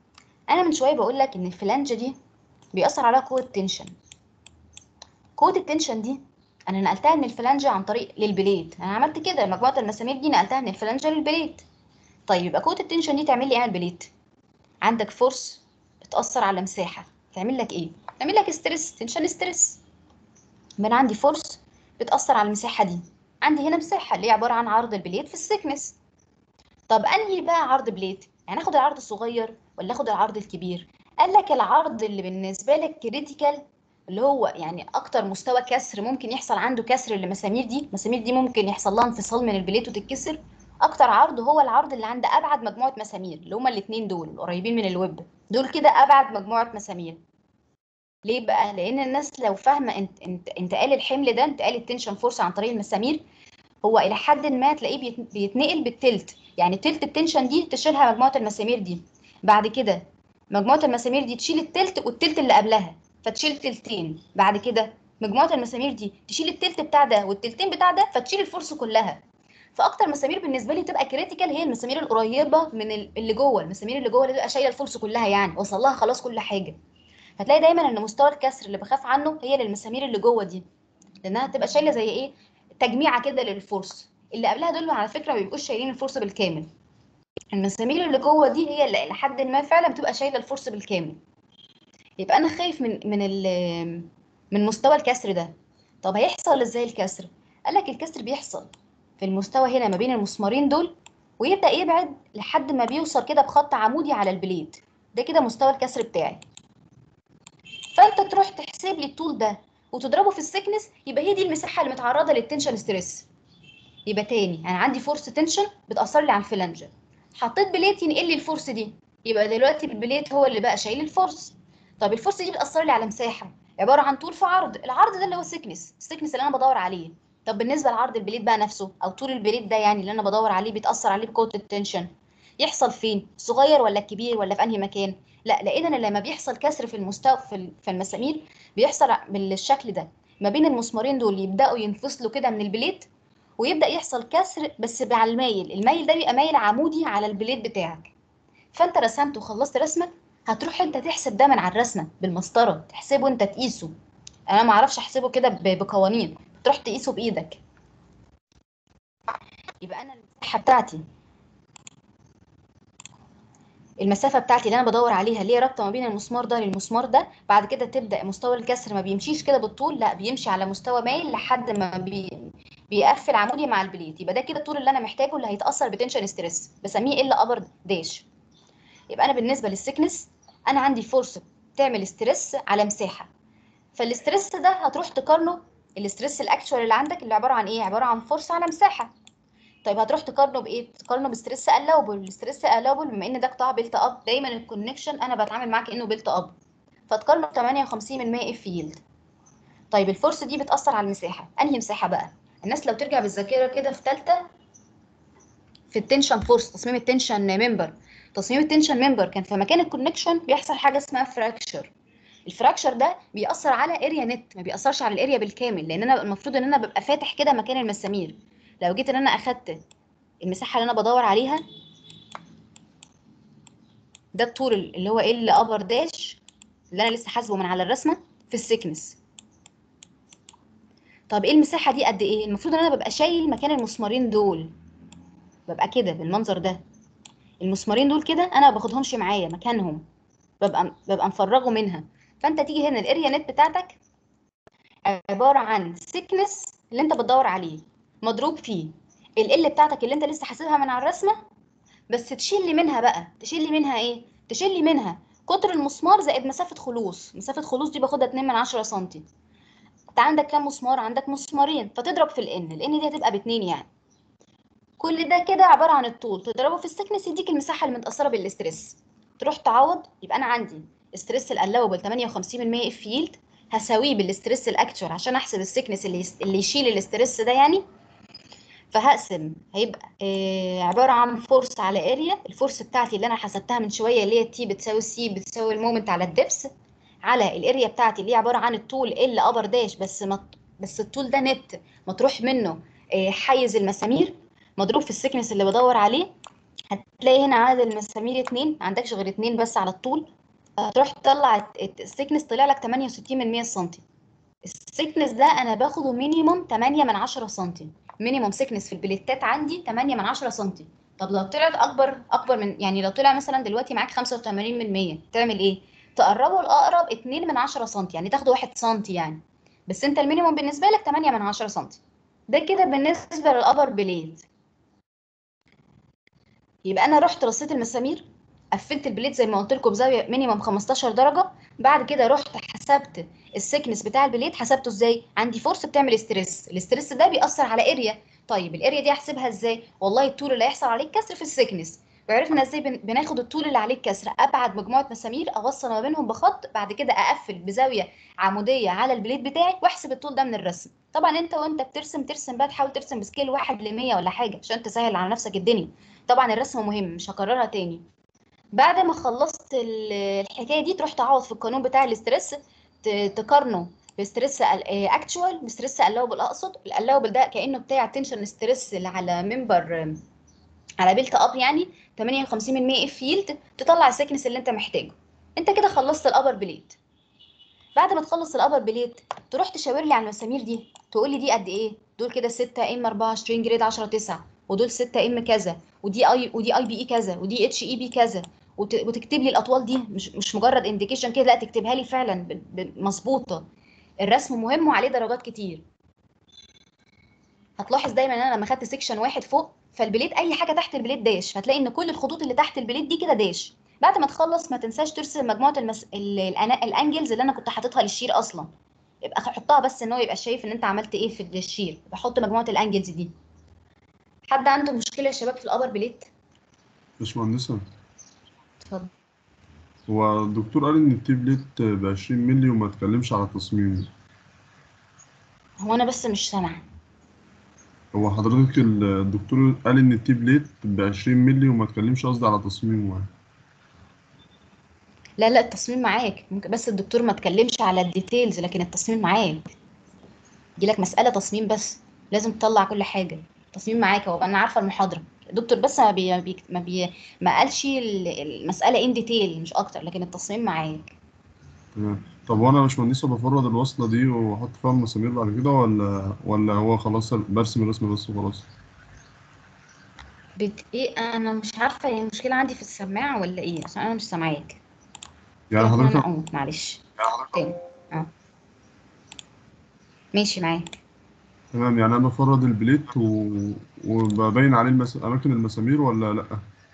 انا من شويه بقول لك ان الفلانجه دي بيأثر عليها قوه تنشن قوه التنشن دي انا نقلتها من الفلانجه عن طريق للبليد انا عملت كده مجموعه المسامير دي نقلتها من الفلانجه للبليد طيب يبقى قوه التنشن دي تعمل لي ايه على البليد عندك فورس بتأثر على مساحه تعمل لك ايه تعمل لك ستريس تنشن ستريس يبقى انا عندي فورس بتأثر على المساحه دي عندي هنا مساحه اللي هي عباره عن عرض البليد في السكنس طب انهي بقى عرض بليد يعني اخد العرض الصغير ولا اخد العرض الكبير قال لك العرض اللي بالنسبه لك كريتيكال اللي هو يعني اكتر مستوى كسر ممكن يحصل عنده كسر للمسامير دي المسامير دي ممكن يحصل لها انفصال من البليت وتتكسر اكتر عرض هو العرض اللي عند ابعد مجموعه مسامير اللي هما الاثنين دول القريبين من الويب دول كده ابعد مجموعه مسامير ليه بقى لان الناس لو فاهمه انت انت انتقال الحمل ده انتقال التنشن فورس عن طريق المسامير هو الى حد ما تلاقيه بيت- بيتنقل بالتلت يعني تلت التنشن دي تشيلها مجموعه المسامير دي بعد كده مجموعه المسامير دي تشيل التلت والتلت اللي قبلها فتشيل تلتين بعد كده مجموعه المسامير دي تشيل التلت بتاع ده والتلتين بتاع ده فتشيل الفورس كلها فاكتر مسامير بالنسبه لي تبقى كريتيكال هي المسامير القريبه من ال- اللي جوه المسامير اللي جوه اللي تبقى شايله الفورس كلها يعني وصل لها خلاص كل حاجه هتلاقي دايما ان مستوى الكسر اللي بخاف عنه هي للمسامير اللي جوه دي لانها تبقى شايله زي ايه تجميعه كده للفورس اللي قبلها دول على فكره ما بيبقوش شايلين الفورس بالكامل المسامير اللي جوه دي هي اللي لحد ما فعلا بتبقى شايله الفورس بالكامل يبقى انا خايف من من ال- من مستوى الكسر ده طب هيحصل ازاي الكسر قال لك الكسر بيحصل في المستوى هنا ما بين المسمارين دول ويبدا يبعد لحد ما بيوصل كده بخط عمودي على البليد ده كده مستوى الكسر بتاعي فانت تروح تحسب لي الطول ده وتضربه في السكنس يبقى هي دي المساحه اللي متعرضه للتنشن ستريس يبقى تاني انا عندي فورس تنشن بتاثر لي على الفلانجه حطيت بليت ينقل لي الفورس دي يبقى دلوقتي البليت هو اللي بقى شايل الفورس طب الفورس دي بتاثر لي على مساحه عباره عن طول في عرض العرض ده اللي هو السكنس السكنس اللي انا بدور عليه طب بالنسبه لعرض البليت بقى نفسه او طول البليت ده يعني اللي انا بدور عليه بيتاثر عليه بقوه التنشن يحصل فين صغير ولا كبير ولا في انهي مكان لا لقينا ان لما بيحصل كسر في المستوى في ال- في المسامير بيحصل بالشكل ده ما بين المسمارين دول يبداوا ينفصلوا كده من البليت ويبدا يحصل كسر بس على المايل المايل ده بيبقى مايل عمودي على البليت بتاعك فانت رسمت وخلصت رسمك هتروح انت تحسب ده من على الرسمه بالمسطره تحسبه انت تقيسه انا ما اعرفش احسبه كده ب- بقوانين تروح تقيسه بايدك يبقى انا المساحه بتاعتي المسافه بتاعتي اللي انا بدور عليها اللي هي رابطه ما بين المسمار ده للمسمار ده بعد كده تبدا مستوى الكسر ما بيمشيش كده بالطول لا بيمشي على مستوى مايل لحد ما بي بيقفل عمودي مع البليت يبقى ده كده الطول اللي انا محتاجه اللي هيتاثر بتنشن ستريس بسميه ال ابر داش يبقى انا بالنسبه للسكنس انا عندي فورس بتعمل ستريس على مساحه فالاستريس ده هتروح تقارنه الاستريس الاكشوال اللي عندك اللي عباره عن ايه عباره عن فورس على مساحه طيب هتروح تقارنه بايه تقارنه بستريس الاوبل الستريس الاوبل بما ان ده قطاع بيلت اب دايما الكونكشن انا بتعامل معاه كانه بيلت اب فتقارنه ب 58 من 100 اف يلد طيب الفورس دي بتاثر على المساحه انهي مساحه بقى الناس لو ترجع بالذاكره كده في ثالثه في التنشن فورس تصميم التنشن ممبر تصميم التنشن ممبر كان في مكان الكونكشن بيحصل حاجه اسمها فراكشر الفراكشر ده بيأثر على اريا نت ما بيأثرش على الاريا بالكامل لان انا المفروض ان انا ببقى فاتح كده مكان المسامير لو جيت ان انا اخدت المساحه اللي انا بدور عليها ده الطول اللي هو ال ابر داش اللي انا لسه حاسبه من على الرسمه في السيكنس طب ايه المساحه دي قد ايه المفروض ان انا ببقى شايل مكان المسمارين دول ببقى كده بالمنظر ده المسمارين دول كده انا ما باخدهمش معايا مكانهم ببقى ببقى مفرغه منها فانت تيجي هنا الاريا نت بتاعتك عباره عن سيكنس اللي انت بتدور عليه مضروب فيه ال بتاعتك اللي انت لسه حاسبها من على الرسمه بس تشيل لي منها بقى تشيل لي منها ايه تشيل لي منها قطر المسمار زائد مسافه خلوص مسافه خلوص دي باخدها 2 من 10 سم انت عندك كام مسمار عندك مسمارين فتضرب في الان الان دي هتبقى باتنين يعني كل ده كده عباره عن الطول تضربه في السكنس يديك المساحه اللي متاثره بالاسترس تروح تعوض يبقى انا عندي استرس الالاوبل 58 من 100 اف يلد هساويه بالاسترس الاكتوال عشان احسب السكنس اللي يس... اللي يشيل الاسترس ده يعني فهقسم هيبقى آه عباره عن فورس على اريا الفورس بتاعتي اللي انا حسبتها من شويه اللي هي تي بتساوي سي بتساوي المومنت على الدبس على الاريا بتاعتي اللي هي عباره عن الطول ال ابر داش بس مط... بس الطول ده نت مطروح منه آه حيز المسامير مضروب في السكنس اللي بدور عليه هتلاقي هنا عدد المسامير اتنين ما عندكش غير اتنين بس على الطول هتروح تطلع السيكنس طلع لك 68 من 100 سم السيكنس ده انا باخده مينيموم 8 من 10 سم مينيموم سيكنس في البليتات عندي 8 من 10 سم طب لو طلعت اكبر اكبر من يعني لو طلع مثلا دلوقتي معاك 85 من 100 تعمل ايه تقربه لاقرب 2 من 10 سم يعني تاخده 1 سم يعني بس انت المينيموم بالنسبه لك 8 من 10 سم ده كده بالنسبه للابر بليد يبقى انا رحت رصيت المسامير قفلت البليد زي ما قلت لكم بزاويه مينيمم 15 درجه بعد كده رحت حسبت السكنس بتاع البليد حسبته ازاي عندي فورس بتعمل استريس الاستريس ده بيأثر على اريا طيب الاريا دي احسبها ازاي والله الطول اللي هيحصل عليه كسر في السكنس وعرفنا ازاي بن- بناخد الطول اللي عليه الكسر ابعد مجموعه مسامير اوصل ما بينهم بخط بعد كده اقفل بزاويه عموديه على البليد بتاعي واحسب الطول ده من الرسم طبعا انت وانت بترسم ترسم بقى تحاول ترسم بسكيل 1 ل 100 ولا حاجه عشان تسهل على نفسك الدنيا طبعا الرسم مهم مش هكررها تاني بعد ما خلصت ال- الحكايه دي تروح تعوض في القانون بتاع الاسترس ت- تقارنه بستريس اكتشوال بستريس الاوبل اقصد الاوبل ده كانه بتاع تنشن ستريس اللي على ممبر على بيلت اب يعني 58 من 100 اف فيلد تطلع السكنس اللي انت محتاجه انت كده خلصت الابر بليد بعد ما تخلص الابر بليد تروح تشاور لي على المسامير دي تقول لي دي قد ايه دول كده 6 ام 24 جريد 10 9 ودول 6 ام كذا ودي اي ودي اي بي اي كذا ودي اتش اي بي كذا وت- وتكتب لي الاطوال دي مش مش مجرد انديكيشن كده لا تكتبها لي فعلا ب- ب- مظبوطه الرسم مهم وعليه درجات كتير هتلاحظ دايما ان انا لما خدت سيكشن واحد فوق فالبليد اي حاجه تحت البليد داش هتلاقي ان كل الخطوط اللي تحت البليد دي كده داش بعد ما تخلص ما تنساش ترسم مجموعه المس... ال... الأنا... الانجلز اللي انا كنت حاططها للشير اصلا يبقى حطها بس ان هو يبقى شايف ان انت عملت ايه في الشير بحط مجموعه الانجلز دي حد عنده مشكله يا شباب في الابر بليد باشمهندسة اتفضل هو الدكتور قال إن التيبلت ب 20 مللي وما اتكلمش على تصميمه هو انا بس مش سامعه هو حضرتك ال- الدكتور قال إن التيبلت ب 20 مللي وما اتكلمش قصدي على تصميمه يعني. لا لا التصميم معاك ممكن بس الدكتور ما اتكلمش على الديتيلز لكن التصميم معاك يجيلك مسألة تصميم بس لازم تطلع كل حاجة تصميم معاك هو انا عارفة المحاضرة الدكتور بس ما بي... بي... ما, بي... ما قالش ال- المسألة ان ديتيل مش اكتر لكن التصميم معاك تمام طب وأنا يا باشمهندسة بفرد الوصلة دي وأحط فيها المسامير بعد كده ولا ولا هو خلاص برسم الرسم بس وخلاص؟ بت... ايه انا مش عارفة هي المشكلة عندي في السماعة ولا ايه عشان انا مش سامعاك يعني ممكن انا حضرتك اقوم معلش تاني اه ماشي معاك تمام يعني أنا بفرد البليت و... وببين عليه المس... أماكن المسامير ولا لأ؟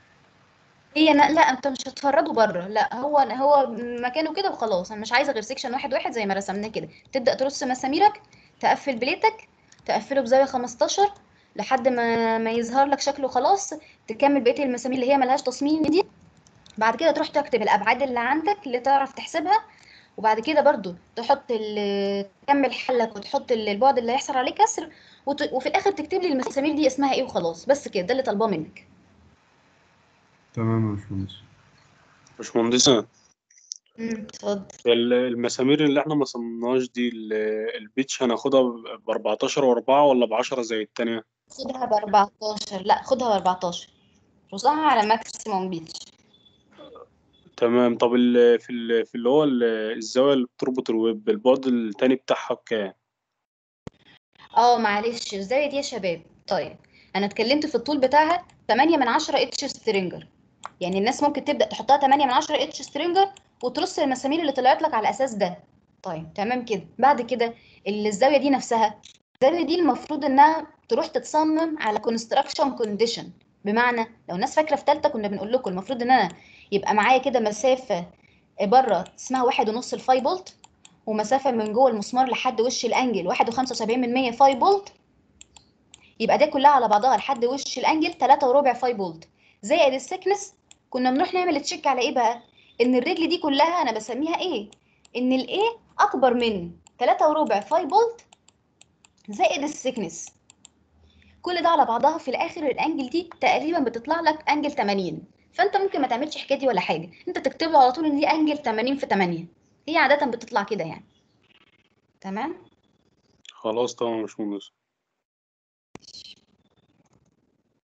هي لا, لا انت مش هتفرده بره لا هو هو مكانه كده وخلاص انا مش عايزه غير سيكشن واحد واحد زي ما رسمناه كده تبدا ترص مساميرك تقفل بليتك تقفله بزاويه 15 لحد ما ما يظهر لك شكله خلاص تكمل بقيه المسامير اللي هي ملهاش تصميم دي بعد كده تروح تكتب الابعاد اللي عندك اللي تعرف تحسبها وبعد كده برضو تحط ال- تكمل حلك وتحط ال- البعد اللي هيحصل عليه كسر وت... وفي الاخر تكتب لي المسامير دي اسمها ايه وخلاص بس كده ده اللي طالباه منك تمام يا باشمهندس باشمهندسة امم اتفضل ال- المسامير اللي احنا ما صممناهاش دي ال- البيتش هناخدها ب 14 و4 ولا ب 10 زي التانية؟ خدها ب 14 لا خدها ب 14 رصها على ماكسيموم بيتش تمام طب ال في ال في اللي هو ال- الزاوية اللي بتربط الويب البعد التاني بتاعها بكام؟ اه معلش الزاويه دي يا شباب طيب انا اتكلمت في الطول بتاعها 8 من 10 اتش سترينجر يعني الناس ممكن تبدا تحطها 8 من 10 اتش سترينجر وترص المسامير اللي طلعت لك على الاساس ده طيب تمام كده بعد كده ال- الزاويه دي نفسها الزاويه دي المفروض انها تروح تتصمم على كونستراكشن كونديشن بمعنى لو الناس فاكره في ثالثه كنا بنقول لكم المفروض ان انا يبقى معايا كده مسافه بره اسمها واحد ونص الفاي بولت ومسافه من جوه المسمار لحد وش الانجل واحد وخمسة وسبعين من مية فاي بولت يبقى ده كلها على بعضها لحد وش الانجل تلاتة وربع فاي بولت زائد السكنس كنا بنروح نعمل تشيك على ايه بقى ان الرجل دي كلها انا بسميها ايه ان الايه اكبر من تلاتة وربع فاي بولت زائد السكنس كل ده على بعضها في الاخر الانجل دي تقريبا بتطلع لك انجل 80 فانت ممكن ما تعملش الحكايه دي ولا حاجه انت تكتب له على طول ان دي انجل 80 في 8 هي عاده بتطلع كده يعني تمام خلاص تمام يا باشمهندس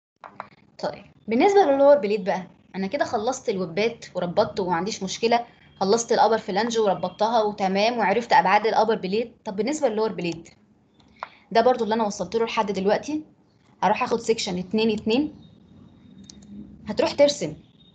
طيب بالنسبه للور بليد بقى انا كده خلصت الويبات وربطت وما عنديش مشكله خلصت الابر فلانج وربطتها وتمام وعرفت ابعاد الابر بليد طب بالنسبه للور بليد ده برضو اللي انا وصلت له لحد دلوقتي هروح اخد سيكشن 2 2 هتروح ترسم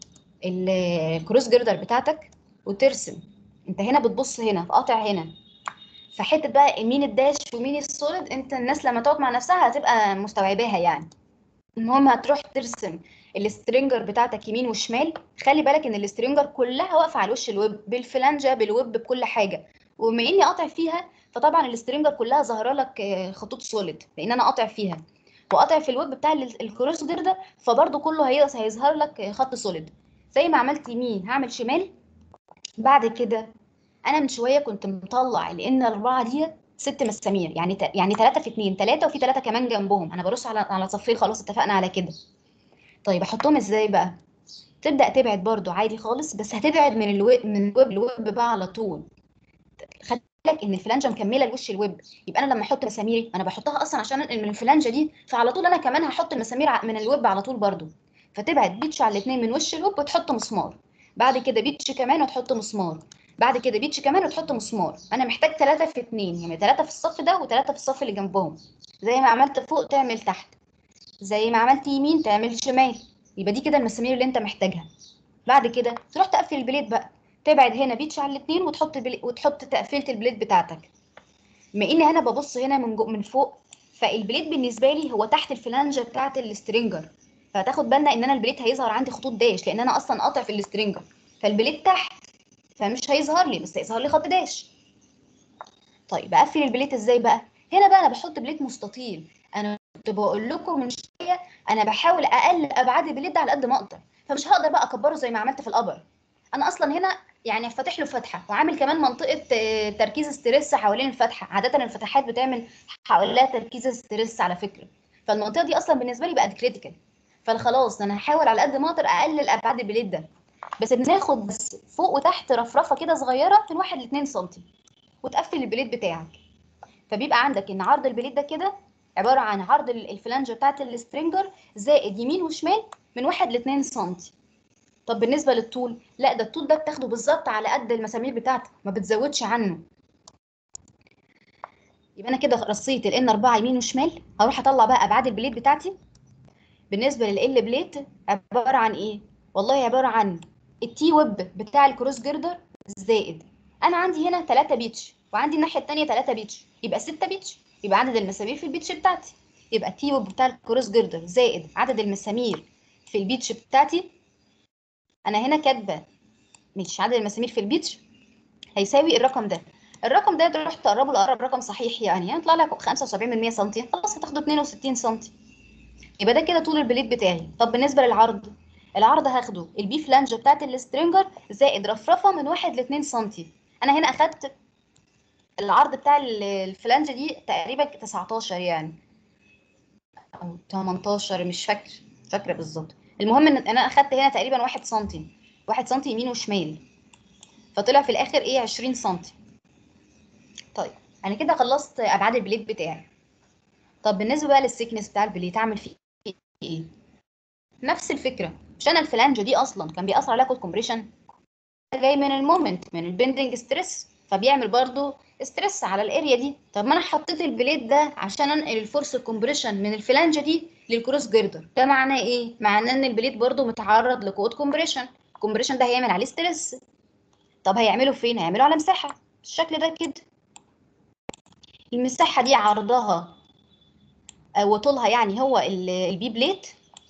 الكروس جردر بتاعتك وترسم انت هنا بتبص هنا قاطع هنا فحته بقى مين الداش ومين السوليد انت الناس لما تقعد مع نفسها هتبقى مستوعباها يعني المهم هتروح ترسم السترينجر بتاعتك يمين وشمال خلي بالك ان السترينجر كلها واقفه على وش الويب بالفلانجه بالويب بكل حاجه وبما اني قاطع فيها فطبعا السترينجر كلها ظاهره لك آه، خطوط سوليد لان انا قاطع فيها وقاطع في الويب بتاع ال- الكروس جردر فبرضه كله هي- هيظهر لك آه، خط سوليد زي ما عملت يمين هعمل شمال بعد كده انا من شويه كنت مطلع لان الاربعه دي ست مسامير يعني ت... يعني ثلاثه في اثنين ثلاثه وفي ثلاثه كمان جنبهم انا برص على على صفين خلاص اتفقنا على كده طيب احطهم ازاي بقى تبدا تبعد برضو عادي خالص بس هتبعد من الويب من الويب للويب بقى على طول خد بالك ان الفلانجه مكمله لوش الويب يبقى انا لما احط مساميري انا بحطها اصلا عشان انقل من الفلانجه دي فعلى طول انا كمان هحط المسامير ع- من الويب على طول برضو فتبعد بيتش على الاثنين من وش الويب وتحط مسمار بعد كده بيتش كمان وتحط مسمار بعد كده بيتش كمان وتحط مسمار انا محتاج ثلاثة في اتنين يعني ثلاثة في الصف ده وثلاثة في الصف اللي جنبهم زي ما عملت فوق تعمل تحت زي ما عملت يمين تعمل شمال يبقى دي كده المسامير اللي انت محتاجها بعد كده تروح تقفل البليد بقى تبعد هنا بيتش على الاثنين وتحط البلي... وتحط تقفيله البليد بتاعتك بما اني انا ببص هنا من جو... من فوق فالبليد بالنسبه لي هو تحت الفلانجه بتاعت السترينجر فهتاخد بالنا ان انا البليد هيظهر عندي خطوط داش لان انا اصلا قاطع في السترينجر فالبليد تحت فمش هيظهر لي بس هيظهر لي خط داش طيب اقفل البليت ازاي بقى هنا بقى انا بحط بليت مستطيل انا كنت بقول لكم من شويه انا بحاول اقلل ابعاد البليت ده على قد ما اقدر فمش هقدر بقى اكبره زي ما عملت في الابر انا اصلا هنا يعني فاتح له فتحه وعامل كمان منطقه آه، تركيز ستريس حوالين الفتحه عاده الفتحات بتعمل حواليها تركيز ستريس على فكره فالمنطقه دي اصلا بالنسبه لي بقت كريتيكال فخلاص انا هحاول على قد ما اقدر اقلل ابعاد البليت ده بس بناخد بس فوق وتحت رفرفه كده صغيره من 1 ل 2 سم وتقفل البليت بتاعك فبيبقى عندك ان عرض البليت ده كده عباره عن عرض ال- الفلانجه بتاعت السترينجر زائد يمين وشمال من 1 ل 2 سم طب بالنسبه للطول لا ده الطول ده بتاخده بالظبط على قد المسامير بتاعتك ما بتزودش عنه يبقى انا كده رصيت الان 4 يمين وشمال هروح اطلع بقى ابعاد البليت بتاعتي بالنسبه لل بليت عباره عن ايه والله عباره عن التي ويب بتاع الكروس جردر زائد انا عندي هنا 3 بيتش وعندي الناحيه الثانيه 3 بيتش يبقى 6 بيتش يبقى عدد المسامير في البيتش بتاعتي يبقى التي ويب بتاع الكروس جردر زائد عدد المسامير في البيتش بتاعتي انا هنا كاتبه مش عدد المسامير في البيتش هيساوي الرقم ده الرقم ده تروح تقربه لاقرب رقم صحيح يعني يعني يطلع لك 75 من 100 سم خلاص هتاخده 62 سم يبقى ده كده طول البليت بتاعي طب بالنسبه للعرض العرض هاخده البي فلانج بتاعت السترينجر زائد رفرفه من 1 ل 2 سم انا هنا اخدت العرض بتاع ال- الفلانج دي تقريبا 19 يعني او 18 مش فاكر فاكره بالظبط المهم ان انا اخدت هنا تقريبا 1 سم 1 سم يمين وشمال فطلع في الاخر ايه 20 سم طيب انا كده خلصت ابعاد البليت بتاعي طب بالنسبه بقى للسيكنس بتاع البليت اعمل فيه ايه نفس الفكره مش انا الفلانجه دي اصلا كان بيأثر عليها كود كومبريشن جاي من المومنت من البندنج ستريس فبيعمل برضو ستريس على الاريا دي طب ما انا حطيت البليت ده عشان انقل الفورس كومبريشن من الفلانجه دي للكروس جيردر ده معناه ايه معناه ان البليت برضو متعرض لكود كومبريشن الكومبريشن ده هيعمل عليه ستريس طب هيعمله فين هيعمله على مساحه بالشكل ده كده المساحه دي عرضها آه، وطولها يعني هو ال- البي بليت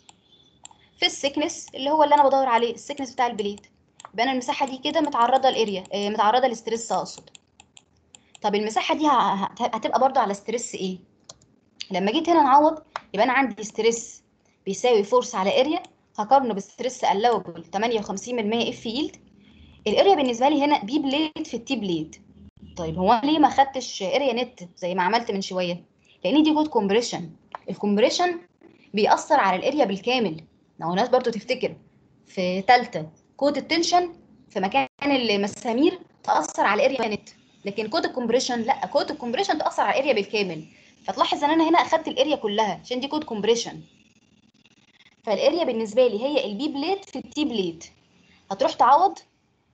في السكنس اللي هو اللي انا بدور عليه السكنس بتاع البليت يبقى انا المساحه دي كده متعرضه لاريا آه، متعرضه لستريس اقصد طب المساحه دي ه- ه- هتبقى برضو على ستريس ايه لما جيت هنا نعوض يبقى انا عندي ستريس بيساوي فورس على اريا هقارنه بالستريس الاوبل 58% اف يلد الاريا بالنسبه لي هنا بي بليت في التي بليت طيب هو أنا ليه ما خدتش اريا نت زي ما عملت من شويه لان دي كود كومبريشن الكومبريشن بيأثر على الاريا بالكامل لو الناس برضو تفتكر في تالتة كود التنشن في مكان المسامير تأثر على الاريا نت لكن كود الكومبريشن لا كود الكومبريشن تأثر على الاريا بالكامل فتلاحظ ان انا هنا اخدت الاريا كلها عشان دي كود كومبريشن فالاريا بالنسبه لي هي البي بليت في التي بليت هتروح تعوض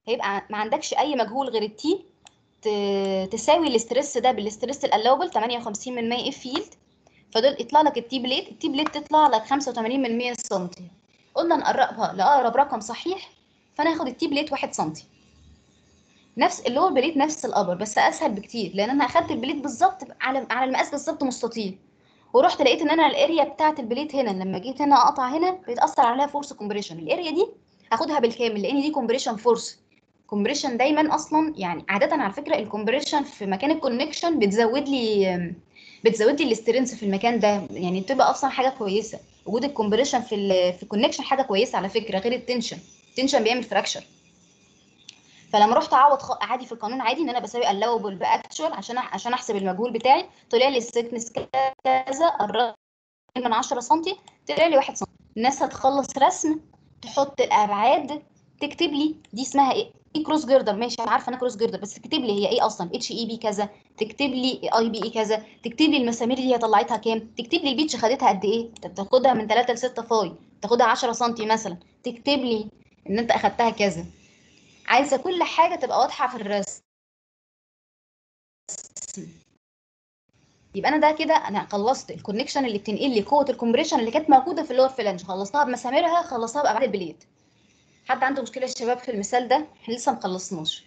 هيبقى ع- ما عندكش اي مجهول غير التي تساوي الاسترس ده بالاسترس الالاوبل 58 من 100 اف فيلد فدول يطلع لك التي بليت التي بليت تطلع لك 85 من 100 سم قلنا نقربها لاقرب رقم صحيح فانا هاخد التي بليت 1 سم نفس اللور بليت نفس الابر بس اسهل بكتير لان انا اخدت البليت بالظبط على على المقاس بالظبط مستطيل ورحت لقيت ان انا الاريا بتاعه البليت هنا لما جيت هنا اقطع هنا بيتاثر عليها فورس كومبريشن الاريا دي هاخدها بالكامل لان دي كومبريشن فورس كومبريشن دايما اصلا يعني عاده على فكره الكومبريشن في مكان الكونكشن بتزود لي بتزود لي الاسترنس في المكان ده يعني بتبقى اصلا حاجه كويسه وجود الكومبريشن في ال في الكونكشن حاجه كويسه على فكره غير التنشن التنشن بيعمل فراكشر فلما رحت اعوض خ... عادي في القانون عادي ان انا بساوي allowable باكتشوال عشان أح- عشان احسب المجهول بتاعي طلع لي السكنس كذا قربت من 10 سم طلع لي 1 سم الناس هتخلص رسم تحط الابعاد تكتب لي دي اسمها ايه ايه كروس جيردر ماشي انا عارفه انا كروس جيردر بس تكتب لي هي ايه اصلا اتش اي بي كذا تكتب لي اي بي اي كذا تكتب لي المسامير دي هي طلعتها كام تكتب لي البيتش خدتها قد ايه انت بتاخدها من 3 ل 6 فاي تاخدها 10 سم مثلا تكتب لي ان انت اخدتها كذا عايزه كل حاجه تبقى واضحه في الرسم يبقى انا ده كده انا خلصت الكونكشن اللي بتنقل لي قوه الكومبريشن اللي كانت موجوده في اللور فلانج خلصتها بمساميرها خلصتها بابعاد البليد حد عنده مشكله يا شباب في المثال ده احنا لسه مخلصناش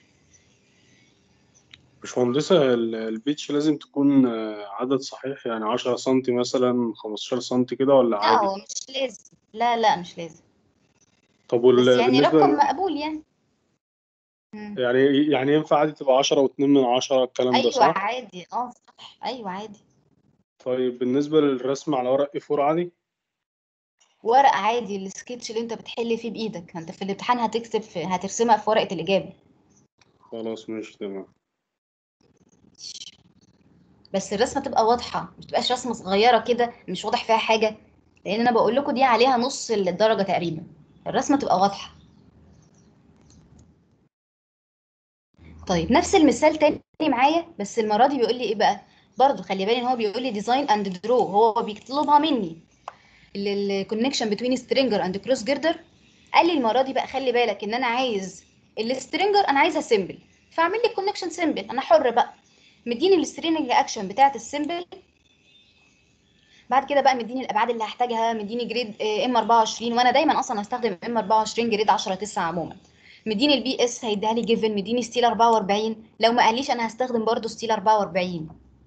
باشمهندسة ال- البيتش لازم تكون آه، عدد صحيح يعني 10 سم مثلا 15 سم كده ولا لا عادي هو مش لازم لا لا مش لازم طب بس وال يعني بالنسبة رقم ل- مقبول يعني مم. يعني يعني ينفع عادي تبقى 10 و2 من 10 الكلام ده ايوه صح؟ عادي اه صح ايوه عادي طيب بالنسبة للرسم على ورق اي 4 عادي؟ ورق عادي السكتش اللي انت بتحل فيه بايدك انت في الامتحان هتكتب في هترسمها في ورقه الاجابه خلاص ماشي تمام بس الرسمه تبقى واضحه مش تبقاش رسمه صغيره كده مش واضح فيها حاجه لان انا بقول لكم دي عليها نص الدرجه تقريبا الرسمه تبقى واضحه طيب نفس المثال تاني معايا بس المره دي بيقول لي ايه بقى برضه خلي بالي ان هو بيقول لي ديزاين اند درو هو بيطلبها مني الكونكشن بتوين سترينجر اند كروس جيردر قال لي المره دي بقى خلي بالك ان انا عايز السترينجر انا عايزها سيمبل فاعمل لي الكونكشن سيمبل انا حر بقى مديني السترينج اكشن بتاعه السيمبل بعد كده بقى مديني الابعاد اللي هحتاجها مديني جريد ام 24 وانا دايما اصلا هستخدم ام 24 جريد 10 9 عموما مديني البي اس هيديها لي جيفن مديني ستيل 44 لو ما قاليش انا هستخدم برضو ستيل 44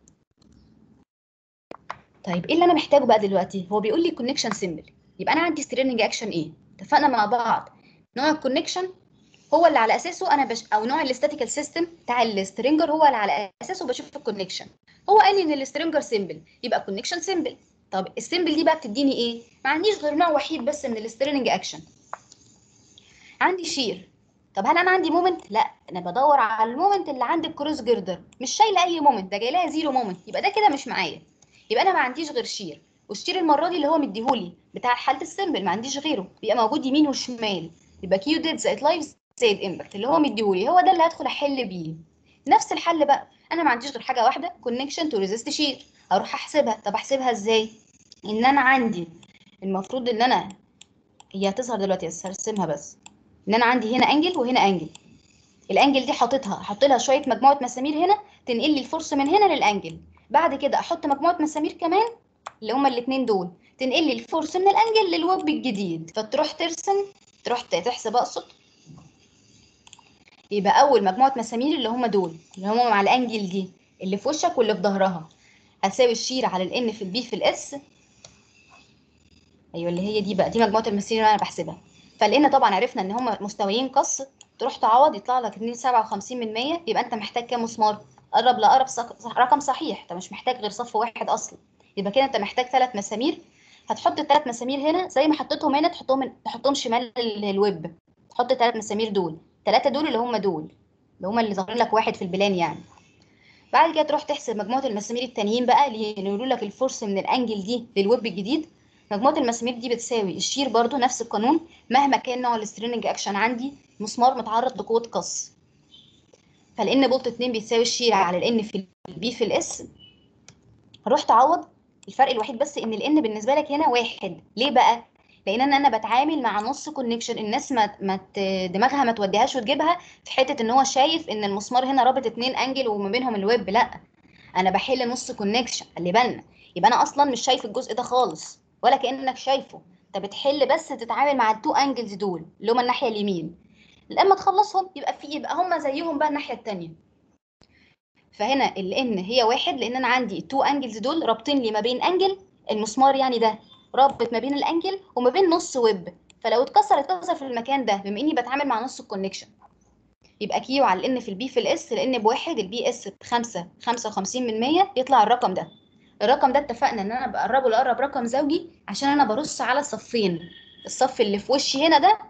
طيب ايه اللي انا محتاجه بقى دلوقتي هو بيقول لي كونكشن سيمبل يبقى انا عندي سترينج اكشن ايه اتفقنا مع بعض نوع الكونكشن هو اللي على اساسه انا بش... او نوع الاستاتيكال سيستم بتاع السترينجر هو اللي على اساسه بشوف الكونكشن هو قال لي ان السترينجر سيمبل يبقى الكونكشن سيمبل طب السيمبل دي بقى بتديني ايه ما عنديش غير نوع وحيد بس من السترينج اكشن عندي شير طب هل انا عندي مومنت لا انا بدور على المومنت اللي عند الكروس جيردر مش شايله اي مومنت ده جاي لها زيرو مومنت يبقى ده كده مش معايا يبقى انا ما عنديش غير شير والشير المره دي اللي هو مديهولي بتاع حاله السيمبل ما عنديش غيره بيبقى موجود يمين وشمال يبقى كيو ديد زائد لايف زائد امباكت اللي هو مديهولي هو ده اللي هدخل احل بيه نفس الحل بقى انا ما عنديش غير حاجه واحده كونكشن تو ريزيست شير اروح احسبها طب احسبها ازاي ان انا عندي المفروض ان انا هي هتظهر دلوقتي بس هرسمها بس ان انا عندي هنا انجل وهنا انجل الانجل دي حاططها احط لها شويه مجموعه مسامير هنا تنقل لي الفرصه من هنا للانجل بعد كده احط مجموعه مسامير كمان اللي هما الاثنين دول تنقل لي الفرصه من الانجل للويب الجديد فتروح ترسم تروح تحسب اقصد يبقى اول مجموعه مسامير اللي هما دول اللي هما مع الانجل دي اللي في وشك واللي في ظهرها هتساوي الشير على الان في البي في الاس ايوه اللي هي دي بقى دي مجموعه المسامير اللي انا بحسبها فلان طبعا عرفنا ان هما مستويين قص تروح تعوض يطلع لك 257 من 100 يبقى انت محتاج كام مسمار قرب لاقرب صق- رقم صحيح انت مش محتاج غير صف واحد اصلا يبقى كده انت محتاج ثلاث مسامير هتحط الثلاث مسامير هنا زي ما حطيتهم هنا تحطهم تحطهم شمال ال- الويب تحط الثلاث مسامير دول الثلاثه دول اللي هم دول اللي هم اللي ظاهرين لك واحد في البلان يعني بعد كده تروح تحسب مجموعه المسامير التانيين بقى اللي ينقلوا لك الفرصه من الانجل دي للويب الجديد مجموعه المسامير دي بتساوي الشير برضو نفس القانون مهما كان نوع السترينج اكشن عندي مسمار متعرض لقوه قص فالان بولت 2 بيساوي الشير على الان في البي في الاس هروح تعوض الفرق الوحيد بس ان الان بالنسبه لك هنا واحد ليه بقى لان انا انا بتعامل مع نص كونكشن الناس ما ما ت- دماغها ما توديهاش وتجيبها في حته ان هو شايف ان المسمار هنا رابط اتنين انجل وما بينهم الويب لا انا بحل نص كونكشن خلي بالنا يبقى انا اصلا مش شايف الجزء ده خالص ولا كانك شايفه انت بتحل بس تتعامل مع التو انجلز دول اللي هما الناحيه اليمين لما تخلصهم يبقى في يبقى هما زيهم بقى الناحيه التانيه فهنا الان هي واحد لان انا عندي التو انجلز دول رابطين لي ما بين انجل المسمار يعني ده رابط ما بين الانجل وما بين نص ويب فلو اتكسر اتكسر في المكان ده بما اني بتعامل مع نص الكونكشن يبقى كيو على الان في البي في الاس لان بواحد البي اس بخمسة خمسة وخمسين من مية يطلع الرقم ده الرقم ده اتفقنا ان انا بقربه لاقرب رقم زوجي عشان انا برص على صفين الصف اللي في وشي هنا ده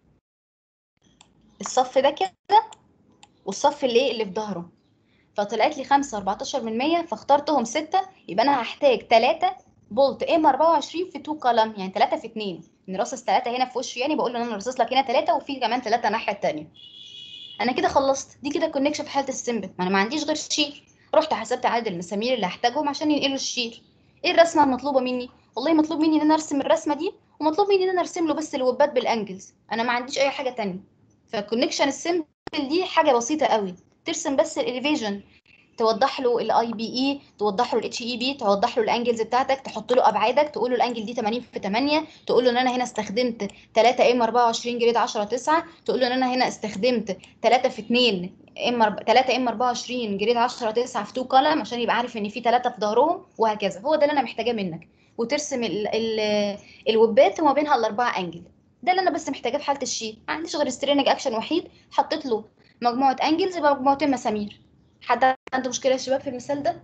الصف ده كده والصف اللي ايه اللي في ظهره فطلعت لي 5 14 من 100 فاخترتهم 6 يبقى انا هحتاج 3 بولت ام 24 في 2 كولم يعني 3 في 2 نرصص 3 هنا في وشه يعني بقول له ان انا رصص لك هنا 3 وفي كمان 3 الناحيه الثانيه انا كده خلصت دي كده كونكشن في حاله السمبل ما انا ما عنديش غير شير رحت حسبت عدد المسامير اللي هحتاجهم عشان ينقلوا الشير ايه الرسمه المطلوبه مني والله مطلوب مني ان انا ارسم الرسمه دي ومطلوب مني ان انا ارسم له بس الوبات بالانجلز انا ما عنديش اي حاجه تانية فالكونكشن السمبل دي حاجه بسيطه قوي ترسم بس الاليفيجن توضح له الاي بي اي توضح له الاتش اي بي توضح له الانجلز بتاعتك تحط له ابعادك تقول له الانجل دي 80 في 8 تقول له ان انا هنا استخدمت 3 ام 24 جريد 10 9 تقول له ان انا هنا استخدمت 3 في 2 ام 3 ام 24 جريد 10 9 في 2 كولم عشان يبقى عارف ان في 3 في ظهرهم وهكذا هو ده اللي انا محتاجاه منك وترسم ال ال الوبات وما بينها الاربعه انجل ده اللي انا بس محتاجاه في حاله الشيت ما عنديش غير سترينج اكشن وحيد حطيت له مجموعه انجلز يبقى مجموعتين مسامير حد عنده مشكله يا شباب في المثال ده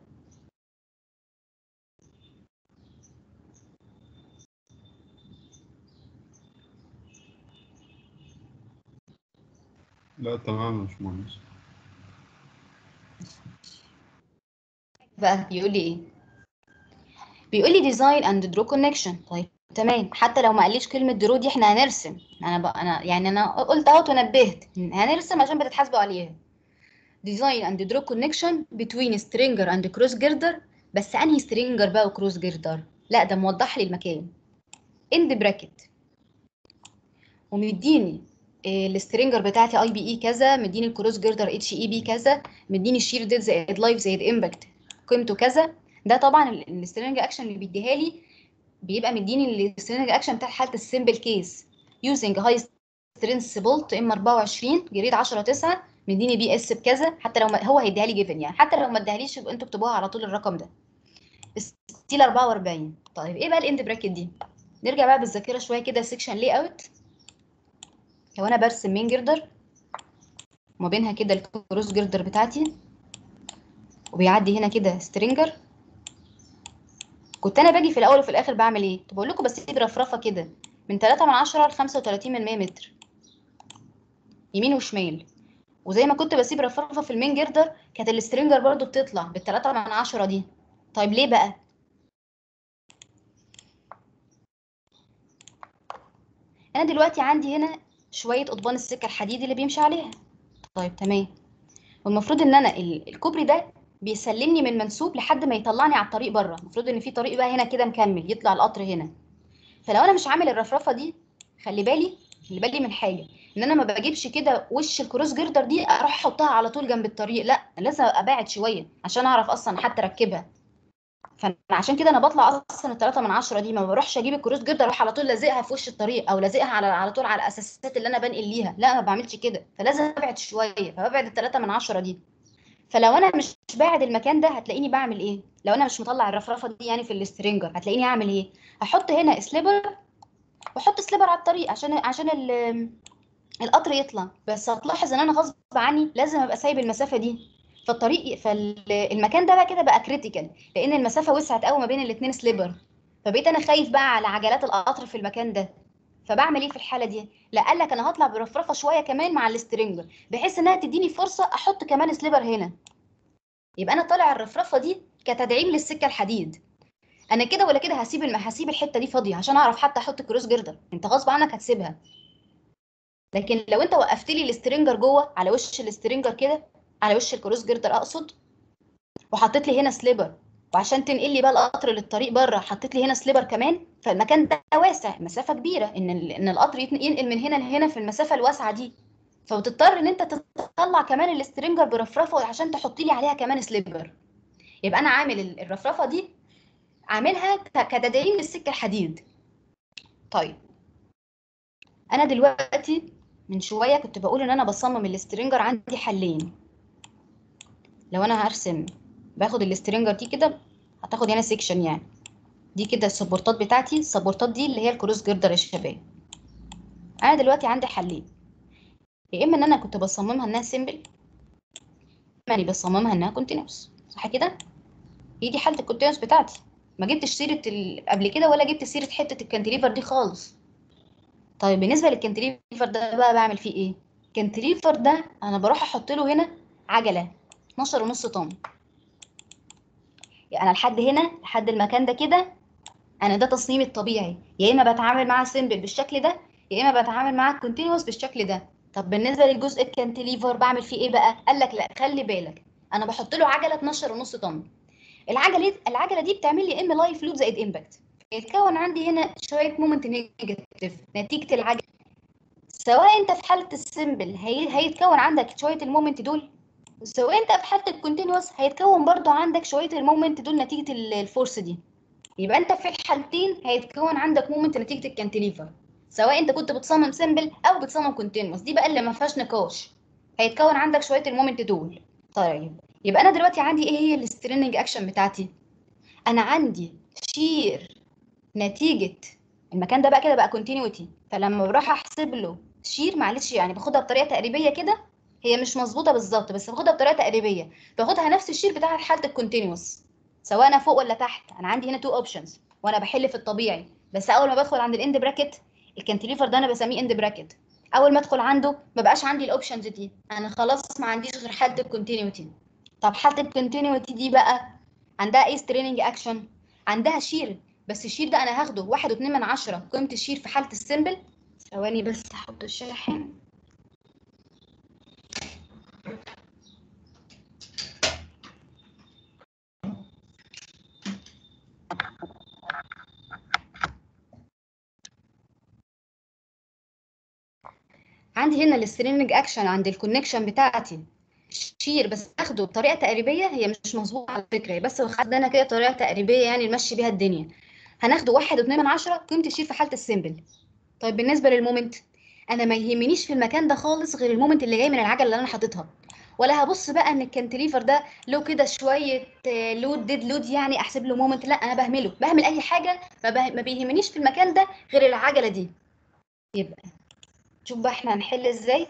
لا تمام يا باشمهندس بقى يقول لي ايه بيقول لي ديزاين اند درو كونكشن طيب تمام حتى لو ما قاليش كلمه درو دي احنا هنرسم انا بقى انا يعني انا قلت اهوت ونبهت هنرسم عشان بتتحاسبوا عليها ديزاين اند درو كونكشن بتوين سترينجر اند كروس جيردر بس انهي سترينجر بقى وكروس جيردر لا ده موضح لي المكان اند براكت ومديني إيه، السترينجر بتاعتي اي بي اي كذا مديني الكروس جيردر اتش اي بي كذا مديني الشير ديد زائد لايف زائد امباكت قيمته كذا ده طبعا السترينج اكشن اللي بيديها لي بيبقى مديني السترينج اكشن بتاع حاله السمبل كيس يوزنج هاي سترينث بولت ام 24 جريد 10 9 مديني بي اس بكذا حتى لو ما هو هيديها لي جيفن يعني حتى لو ما اداهاليش يبقى انتوا اكتبوها على طول الرقم ده ستيل 44 طيب ايه بقى الاند براكت دي نرجع بقى بالذاكره شويه كده سيكشن لي اوت لو انا برسم مين جردر وما بينها كده الكروس جردر بتاعتي وبيعدي هنا كده سترينجر كنت انا باجي في الاول وفي الاخر بعمل ايه كنت بقول لكم بسيب رفرفه كده من 3 من 10 ل 35 من 100 متر يمين وشمال وزي ما كنت بسيب رفرفه في المين جردر كانت السترينجر برضو بتطلع بالتلاتة من عشرة دي طيب ليه بقى انا دلوقتي عندي هنا شويه قضبان السكه الحديد اللي بيمشي عليها طيب تمام والمفروض ان انا ال- الكوبري ده بيسلمني من منسوب لحد ما يطلعني على الطريق بره المفروض ان في طريق بقى هنا كده مكمل يطلع القطر هنا فلو انا مش عامل الرفرفه دي خلي بالي خلي بالي من حاجه ان انا ما بجيبش كده وش الكروس جردر دي اروح احطها على طول جنب الطريق لا لازم ابعد شويه عشان اعرف اصلا حتى اركبها فانا عشان كده انا بطلع اصلا الثلاثة من عشرة دي ما بروحش اجيب الكروس جردر اروح على طول لازقها في وش الطريق او لازقها على على طول على الاساسات اللي انا بنقل ليها لا ما بعملش كده فلازم ابعد شويه فببعد الثلاثة من عشرة دي فلو انا مش باعد المكان ده هتلاقيني بعمل ايه لو انا مش مطلع الرفرفه دي يعني في السترينجر هتلاقيني اعمل ايه هحط هنا سليبر واحط سليبر على الطريق عشان عشان ال- القطر يطلع بس هتلاحظ ان انا غصب عني لازم ابقى سايب المسافه دي فالطريق فالمكان ده بقى كده بقى كريتيكال لان المسافه وسعت قوي ما بين الاثنين سليبر فبقيت انا خايف بقى على عجلات القطر في المكان ده فبعمل ايه في الحاله دي لا قال لك انا هطلع برفرفه شويه كمان مع السترينجر بحيث انها تديني فرصه احط كمان سليبر هنا يبقى انا طالع الرفرفه دي كتدعيم للسكه الحديد انا كده ولا كده هسيب الم... هسيب الحته دي فاضيه عشان اعرف حتى احط كروس جردر انت غصب عنك هتسيبها لكن لو انت وقفت لي السترينجر جوه على وش السترينجر كده على وش الكروس جردر اقصد وحطيت لي هنا سليبر وعشان تنقل لي بقى القطر للطريق بره حطيت لي هنا سليبر كمان فالمكان ده واسع مسافه كبيره ان ال- ان القطر يتن- ينقل من هنا لهنا في المسافه الواسعه دي فبتضطر ان انت تطلع كمان السترينجر برفرفه عشان تحط لي عليها كمان سليبر يبقى انا عامل ال- الرفرفه دي عاملها ك- كتدعيم للسكه الحديد طيب انا دلوقتي من شويه كنت بقول ان انا بصمم السترينجر عندي حلين لو انا هرسم باخد السترينجر دي كده هتاخد هنا سيكشن يعني دي كده السبورتات بتاعتي السبورتات دي اللي هي الكروس جردر الشباب انا دلوقتي عندي حلين يا اما ان انا كنت بصممها انها سيمبل اما اني بصممها انها كونتينوس صح كده هي دي حاله الكونتينوس بتاعتي ما جبتش سيره ال... قبل كده ولا جبت سيره حته الكانتليفر دي خالص طيب بالنسبه للكانتليفر ده بقى بعمل فيه ايه الكانتليفر ده انا بروح احط له هنا عجله 12 ونص طن يعني انا لحد هنا لحد المكان ده كده انا ده تصميمي الطبيعي يا اما بتعامل مع سيمبل بالشكل ده يا اما بتعامل مع كونتينوس بالشكل ده طب بالنسبه للجزء الكانتليفر بعمل فيه ايه بقى قال لك لا خلي بالك انا بحط له عجله 12 ونص طن العجله العجله دي بتعمل لي ام لايف لود زائد امباكت يتكون عندي هنا شويه مومنت نيجاتيف نتيجه العجله سواء انت في حاله السيمبل هي... هيتكون عندك شويه المومنت دول سواء انت في حاله الكونتينوس هيتكون برضو عندك شويه المومنت دول نتيجه ال- الفورس دي يبقى انت في الحالتين هيتكون عندك مومنت نتيجه الكانتليفر سواء انت كنت بتصمم سيمبل او بتصمم كونتينوس دي بقى اللي ما فيهاش نقاش هيتكون عندك شويه المومنت دول طيب يبقى انا دلوقتي عندي ايه هي الستريننج اكشن بتاعتي انا عندي شير نتيجه المكان ده بقى كده بقى كونتينيوتي فلما بروح احسب له شير معلش يعني باخدها بطريقه تقريبيه كده هي مش مظبوطه بالظبط بس باخدها بطريقه تقريبيه باخدها نفس الشير بتاع حاله الكونتينوس سواء انا فوق ولا تحت انا عندي هنا تو اوبشنز وانا بحل في الطبيعي بس اول ما بدخل عند الاند براكت الكانتليفر ده انا بسميه اند براكت اول ما ادخل عنده ما بقاش عندي الاوبشنز دي انا خلاص ما عنديش غير حاله الكونتينيوتي طب حاله الكونتينيوتي دي بقى عندها ايه ستريننج اكشن عندها شير بس الشير ده انا هاخده واحد واتنين من عشرة قيمة الشير في حالة السيمبل ثواني بس احط الشاحن عندي هنا السترينج اكشن عند الكونكشن بتاعتي شير بس اخده بطريقه تقريبيه هي مش مظبوطه على فكره هي بس خدنا كده طريقه تقريبيه يعني نمشي بيها الدنيا هناخده واحد واتنين من عشرة قيمه الشير في حاله السيمبل طيب بالنسبه للمومنت انا ما يهمنيش في المكان ده خالص غير المومنت اللي جاي من العجله اللي انا حاططها ولا هبص بقى ان الكانتليفر ده له كده شويه آه، لود ديد لود يعني احسب له مومنت لا انا بهمله بهمل اي حاجه ما, به... ما بيهمنيش في المكان ده غير العجله دي يبقى شوف بقى احنا هنحل ازاي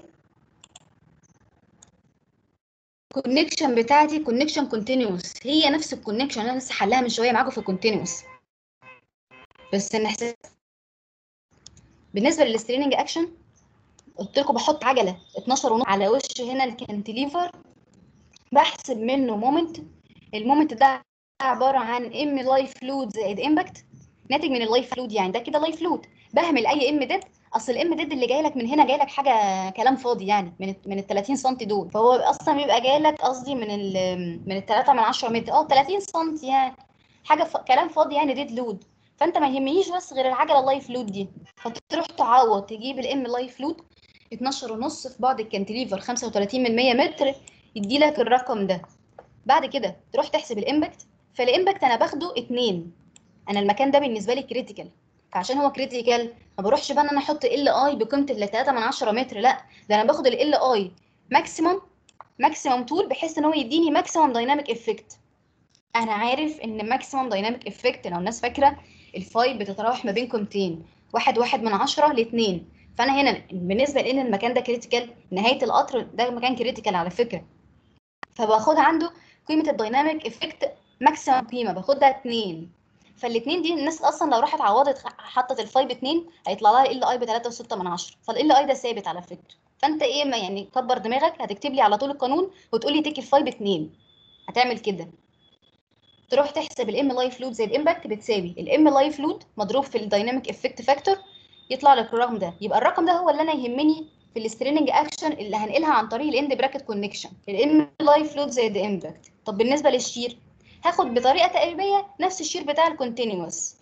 الكونكشن بتاعتي كونكشن كونتينوس هي نفس الكونكشن انا لسه حلها من شويه معاكم في الكونتينوس بس نحسب بالنسبه للستريننج اكشن قلت لكم بحط عجله 12 ونص على وش هنا الكانتليفر بحسب منه مومنت المومنت ده عباره عن ام لايف لود زائد امباكت ناتج من اللايف لود يعني ده كده لايف لود بهمل اي ام ديد اصل الام ديد اللي جاي لك من هنا جاي لك حاجه كلام فاضي يعني من من ال 30 سم دول فهو اصلا بيبقى جاي لك قصدي من ال من ال 3 من 10 متر اه 30 سم يعني حاجه ف... كلام فاضي يعني ديد لود فانت ما يهمنيش بس غير العجله اللايف لود دي فتروح تعوض تجيب الام لايف لود 12 ونص في بعد الكانتليفر 35 من 100 متر يدي لك الرقم ده بعد كده تروح تحسب الامباكت فالامباكت انا باخده 2 انا المكان ده بالنسبه لي كريتيكال فعشان هو كريتيكال ما بروحش بقى ان انا احط ال اي بقيمه ال 3 من 10 متر لا ده انا باخد ال اي ماكسيمم ماكسيمم طول بحيث ان هو يديني ماكسيمم دايناميك افكت انا عارف ان ماكسيمم دايناميك افكت لو الناس فاكره الفاي بتتراوح ما بين قيمتين واحد واحد من عشرة لاتنين فانا هنا بالنسبه لان المكان ده كريتيكال نهايه القطر ده مكان كريتيكال على فكره فباخد عنده قيمه الدايناميك افكت ماكسيمم قيمه باخدها اتنين فالاثنين دي الناس اصلا لو راحت عوضت حطت الفاي باتنين هيطلع لها ال اي ب 3.6 من عشرة فال اي ده ثابت على فكره فانت ايه ما يعني كبر دماغك هتكتب لي على طول القانون وتقول لي تيك الفاي باتنين هتعمل كده تروح تحسب الام لايف لود زائد امباكت بتساوي الام لايف لود مضروب في الدايناميك افكت فاكتور يطلع لك الرقم ده يبقى الرقم ده هو اللي انا يهمني في الستريننج اكشن اللي هنقلها عن طريق الاند براكت كونكشن الام لايف لود زائد امباكت طب بالنسبه للشير هاخد بطريقه تقريبيه نفس الشير بتاع الكونتينوس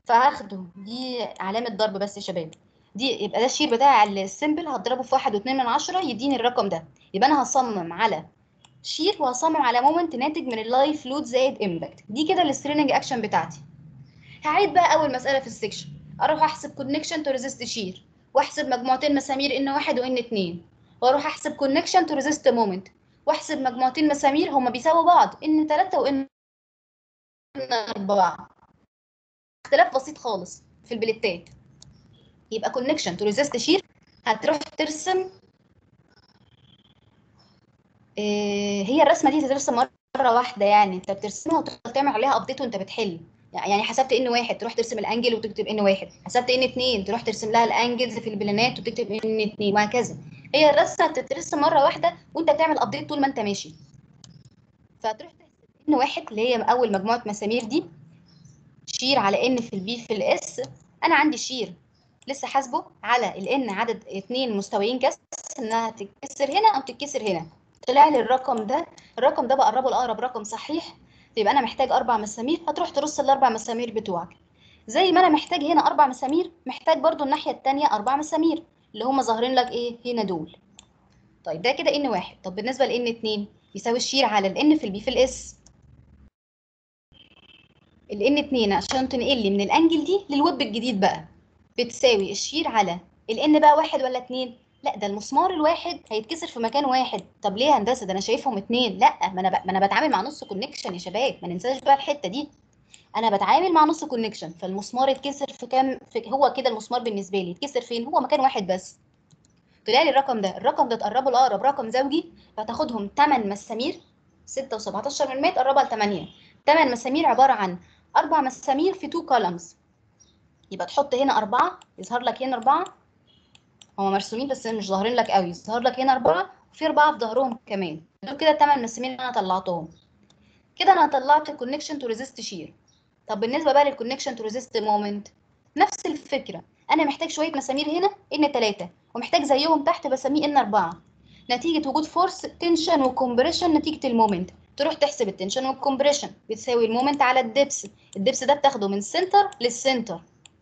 فهاخده دي علامة ضرب بس يا شباب دي يبقى ده الشير بتاع السيمبل هضربه في واحد واتنين من عشرة يديني الرقم ده يبقى انا هصمم على شير وهصمم على مومنت ناتج من اللايف لود زائد امباكت دي كده الستريننج اكشن بتاعتي هعيد بقى اول مسألة في السكشن اروح احسب كونكشن تو ريزيست شير واحسب مجموعتين مسامير ان واحد وان اتنين واروح احسب كونكشن تو ريزيست مومنت واحسب مجموعتين مسامير هما بيساووا بعض ان تلاتة وان أربعة اختلاف بسيط خالص في البليتات يبقى كونكشن تو ريزيست شير هتروح ترسم إيه هي الرسمه دي تترسم مره واحده يعني انت بترسمها وتفضل تعمل عليها ابديت وانت بتحل يعني حسبت ان واحد تروح ترسم الانجل وتكتب ان واحد حسبت ان اتنين تروح ترسم لها الانجلز في البلانات وتكتب ان اتنين وهكذا هي الرسمه بتترسم مره واحده وانت بتعمل ابديت طول ما انت ماشي فتروح تحسب ان واحد اللي هي اول مجموعه مسامير دي شير على ان في البي في الاس انا عندي شير لسه حاسبه على الان عدد اتنين مستويين كسر انها تتكسر هنا او تتكسر هنا طلع لي الرقم ده الرقم ده بقربه لاقرب رقم صحيح يبقى انا محتاج اربع مسامير هتروح ترص الاربع مسامير بتوعك زي ما انا محتاج هنا اربع مسامير محتاج برضو الناحيه الثانيه اربع مسامير اللي هم ظاهرين لك ايه هنا دول طيب ده كده ان واحد طب بالنسبه لان اتنين يساوي الشير على الان في البي في الاس الان اتنين عشان تنقل لي من الانجل دي للويب الجديد بقى بتساوي الشير على الان بقى واحد ولا اتنين لا ده المسمار الواحد هيتكسر في مكان واحد طب ليه يا هندسه ده انا شايفهم اتنين لا ما انا ب... ما انا بتعامل مع نص كونكشن يا شباب ما ننساش بقى الحته دي انا بتعامل مع نص كونكشن فالمسمار يتكسر في كام في هو كده المسمار بالنسبه لي يتكسر فين هو مكان واحد بس طلع لي الرقم ده الرقم ده تقربه لاقرب رقم زوجي فتاخدهم 8 مسامير 6 و17 من 100 تقربها ل 8 8 مسامير عباره عن اربع مسامير في 2 كولمز يبقى تحط هنا أربعة يظهر لك هنا أربعة هما مرسومين بس مش ظاهرين لك قوي يظهر لك هنا أربعة وفي أربعة في ظهرهم كمان دول كده تمن مسامير أنا طلعتهم كده أنا طلعت الكونكشن تو ريزيست شير طب بالنسبة بقى للكونكشن تو ريزيست مومنت نفس الفكرة أنا محتاج شوية مسامير هنا إن تلاتة ومحتاج زيهم تحت بسميه إن أربعة نتيجة وجود فورس تنشن وكمبريشن نتيجة المومنت تروح تحسب التنشن والكمبريشن بتساوي المومنت على الدبس الدبس ده بتاخده من سنتر للسنتر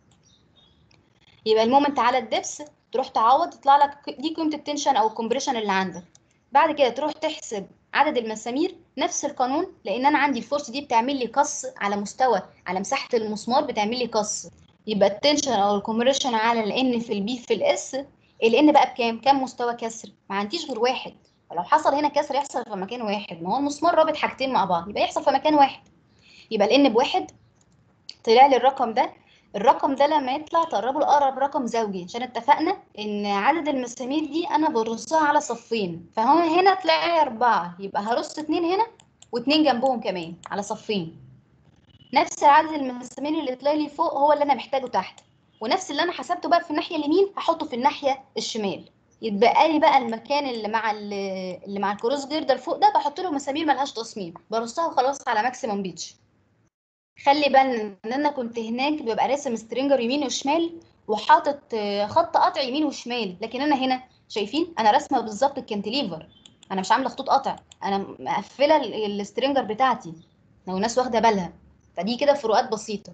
يبقى المومنت على الدبس تروح تعوض يطلع لك دي قيمه التنشن او الكمبريشن اللي عندك بعد كده تروح تحسب عدد المسامير نفس القانون لان انا عندي الفورس دي بتعمل لي قص على مستوى على مساحه المسمار بتعمل لي قص يبقى التنشن او الكمبريشن على الان في البي في الاس الان بقى بكام كام مستوى كسر ما عنديش غير واحد ولو حصل هنا كسر يحصل في مكان واحد ما هو المسمار رابط حاجتين مع بعض يبقى يحصل في مكان واحد يبقى الان بواحد طلع لي الرقم ده الرقم ده لما يطلع تقربه لأقرب رقم زوجي عشان اتفقنا ان عدد المسامير دي انا برصها على صفين فهو هنا طلع لي أربعة يبقى هرص اتنين هنا واتنين جنبهم كمان على صفين نفس عدد المسامير اللي طلع لي فوق هو اللي انا محتاجه تحت ونفس اللي انا حسبته بقى في الناحية اليمين هحطه في الناحية الشمال يتبقى لي بقى المكان اللي مع اللي مع الكروس جيردر فوق ده بحط له مسامير ملهاش تصميم برصها وخلاص على ماكسيمم بيتش خلي بالنا ان انا كنت هناك ببقى راسم سترينجر يمين وشمال وحاطط خط قطع يمين وشمال لكن انا هنا شايفين انا راسمه بالظبط الكانتليفر انا مش عامله خطوط قطع انا مقفله السترينجر بتاعتي لو الناس واخده بالها فدي كده فروقات بسيطه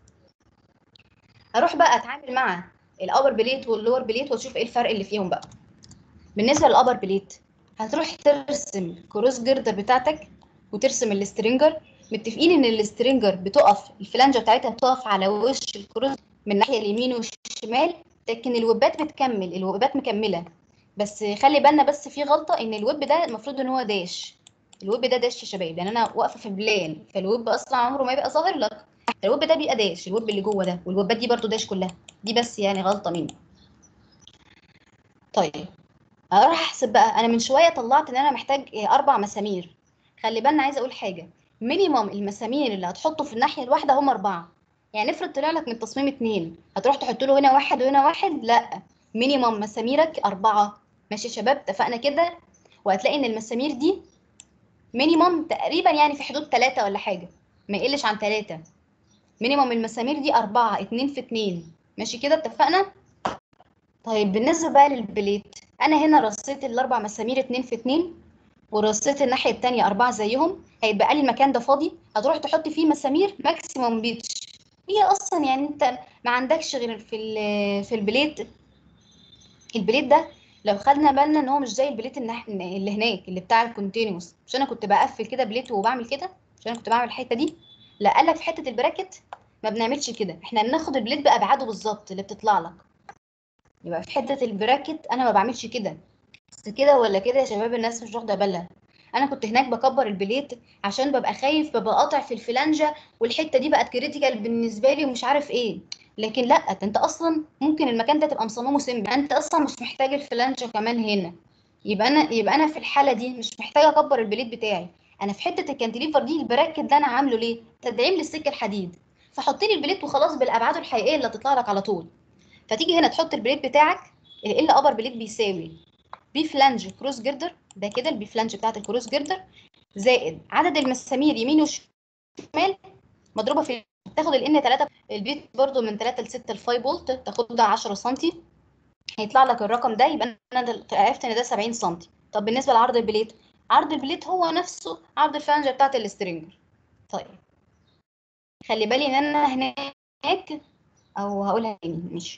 هروح بقى اتعامل مع الابر بليت واللور بليت واشوف ايه الفرق اللي فيهم بقى بالنسبه للابر بليت هتروح ترسم كروس جيردر بتاعتك وترسم السترينجر متفقين ان السترينجر بتقف الفلانجه بتاعتها بتقف على وش الكروس من الناحيه اليمين والشمال لكن الويبات بتكمل الويبات مكمله بس خلي بالنا بس في غلطه ان الويب ده المفروض ان هو داش الويب ده داش يا شباب لان انا واقفه في بلان فالويب اصلا عمره ما يبقى ظاهر لك الويب ده بيبقى داش الويب اللي جوه ده والويبات دي برضو داش كلها دي بس يعني غلطه مني طيب اروح احسب بقى انا من شويه طلعت ان انا محتاج اربع مسامير خلي بالنا عايزه اقول حاجه مينيمم المسامير اللي هتحطه في الناحيه الواحده هم اربعه يعني افرض طلع لك من التصميم اتنين هتروح تحط له هنا واحد وهنا واحد لا مينيمم مساميرك اربعه ماشي يا شباب اتفقنا كده وهتلاقي ان المسامير دي مينيمم تقريبا يعني في حدود ثلاثة ولا حاجه ما يقلش عن ثلاثة مينيمم المسامير دي أربعة اتنين في اتنين ماشي كده اتفقنا طيب بالنسبة بقى للبليت أنا هنا رصيت الأربع مسامير اتنين في اتنين ورصيت الناحية التانية أربعة زيهم هيتبقى لي المكان ده فاضي هتروح تحط فيه مسامير ماكسيموم بيتش هي اصلا يعني انت ما عندكش غير في ال- في البليت البليت ده لو خدنا بالنا ان هو مش زي البليت النح- اللي هناك اللي بتاع الكونتينوس مش انا كنت بقفل كده بليت وبعمل كده مش انا كنت بعمل الحته دي لا قال لك في حته البراكت ما بنعملش كده احنا بناخد البليت بابعاده بالظبط اللي بتطلع لك يبقى في حته البراكت انا ما بعملش كده بس كده ولا كده يا شباب الناس مش واخده بالها انا كنت هناك بكبر البليت عشان ببقى خايف ببقى قاطع في الفلانجه والحته دي بقت كريتيكال بالنسبه لي ومش عارف ايه لكن لا ده انت اصلا ممكن المكان ده تبقى مصممه سيمبل انت اصلا مش محتاج الفلانجه كمان هنا يبقى انا يبقى انا في الحاله دي مش محتاجه اكبر البليت بتاعي انا في حته الكانتليفر دي البراكت ده انا عامله ليه تدعيم للسكه الحديد فحط لي البليت وخلاص بالابعاد الحقيقيه اللي هتطلع لك على طول فتيجي هنا تحط البليت بتاعك ال ابر بليت بيساوي بي فلانج كروس جردر ده كده البي فلانج بتاعت الكروس جردر زائد عدد المسامير يمين وشمال مضروبه في تاخد الان 3 البيت برضو من 3 ل 6 ل 5 فولت تاخدها 10 سم هيطلع لك الرقم ده يبقى انا دل- عرفت ان ده 70 سم طب بالنسبه لعرض البليت عرض البليت هو نفسه عرض الفلانجه بتاعت السترينجر طيب خلي بالي ان انا هناك او هقولها تاني ماشي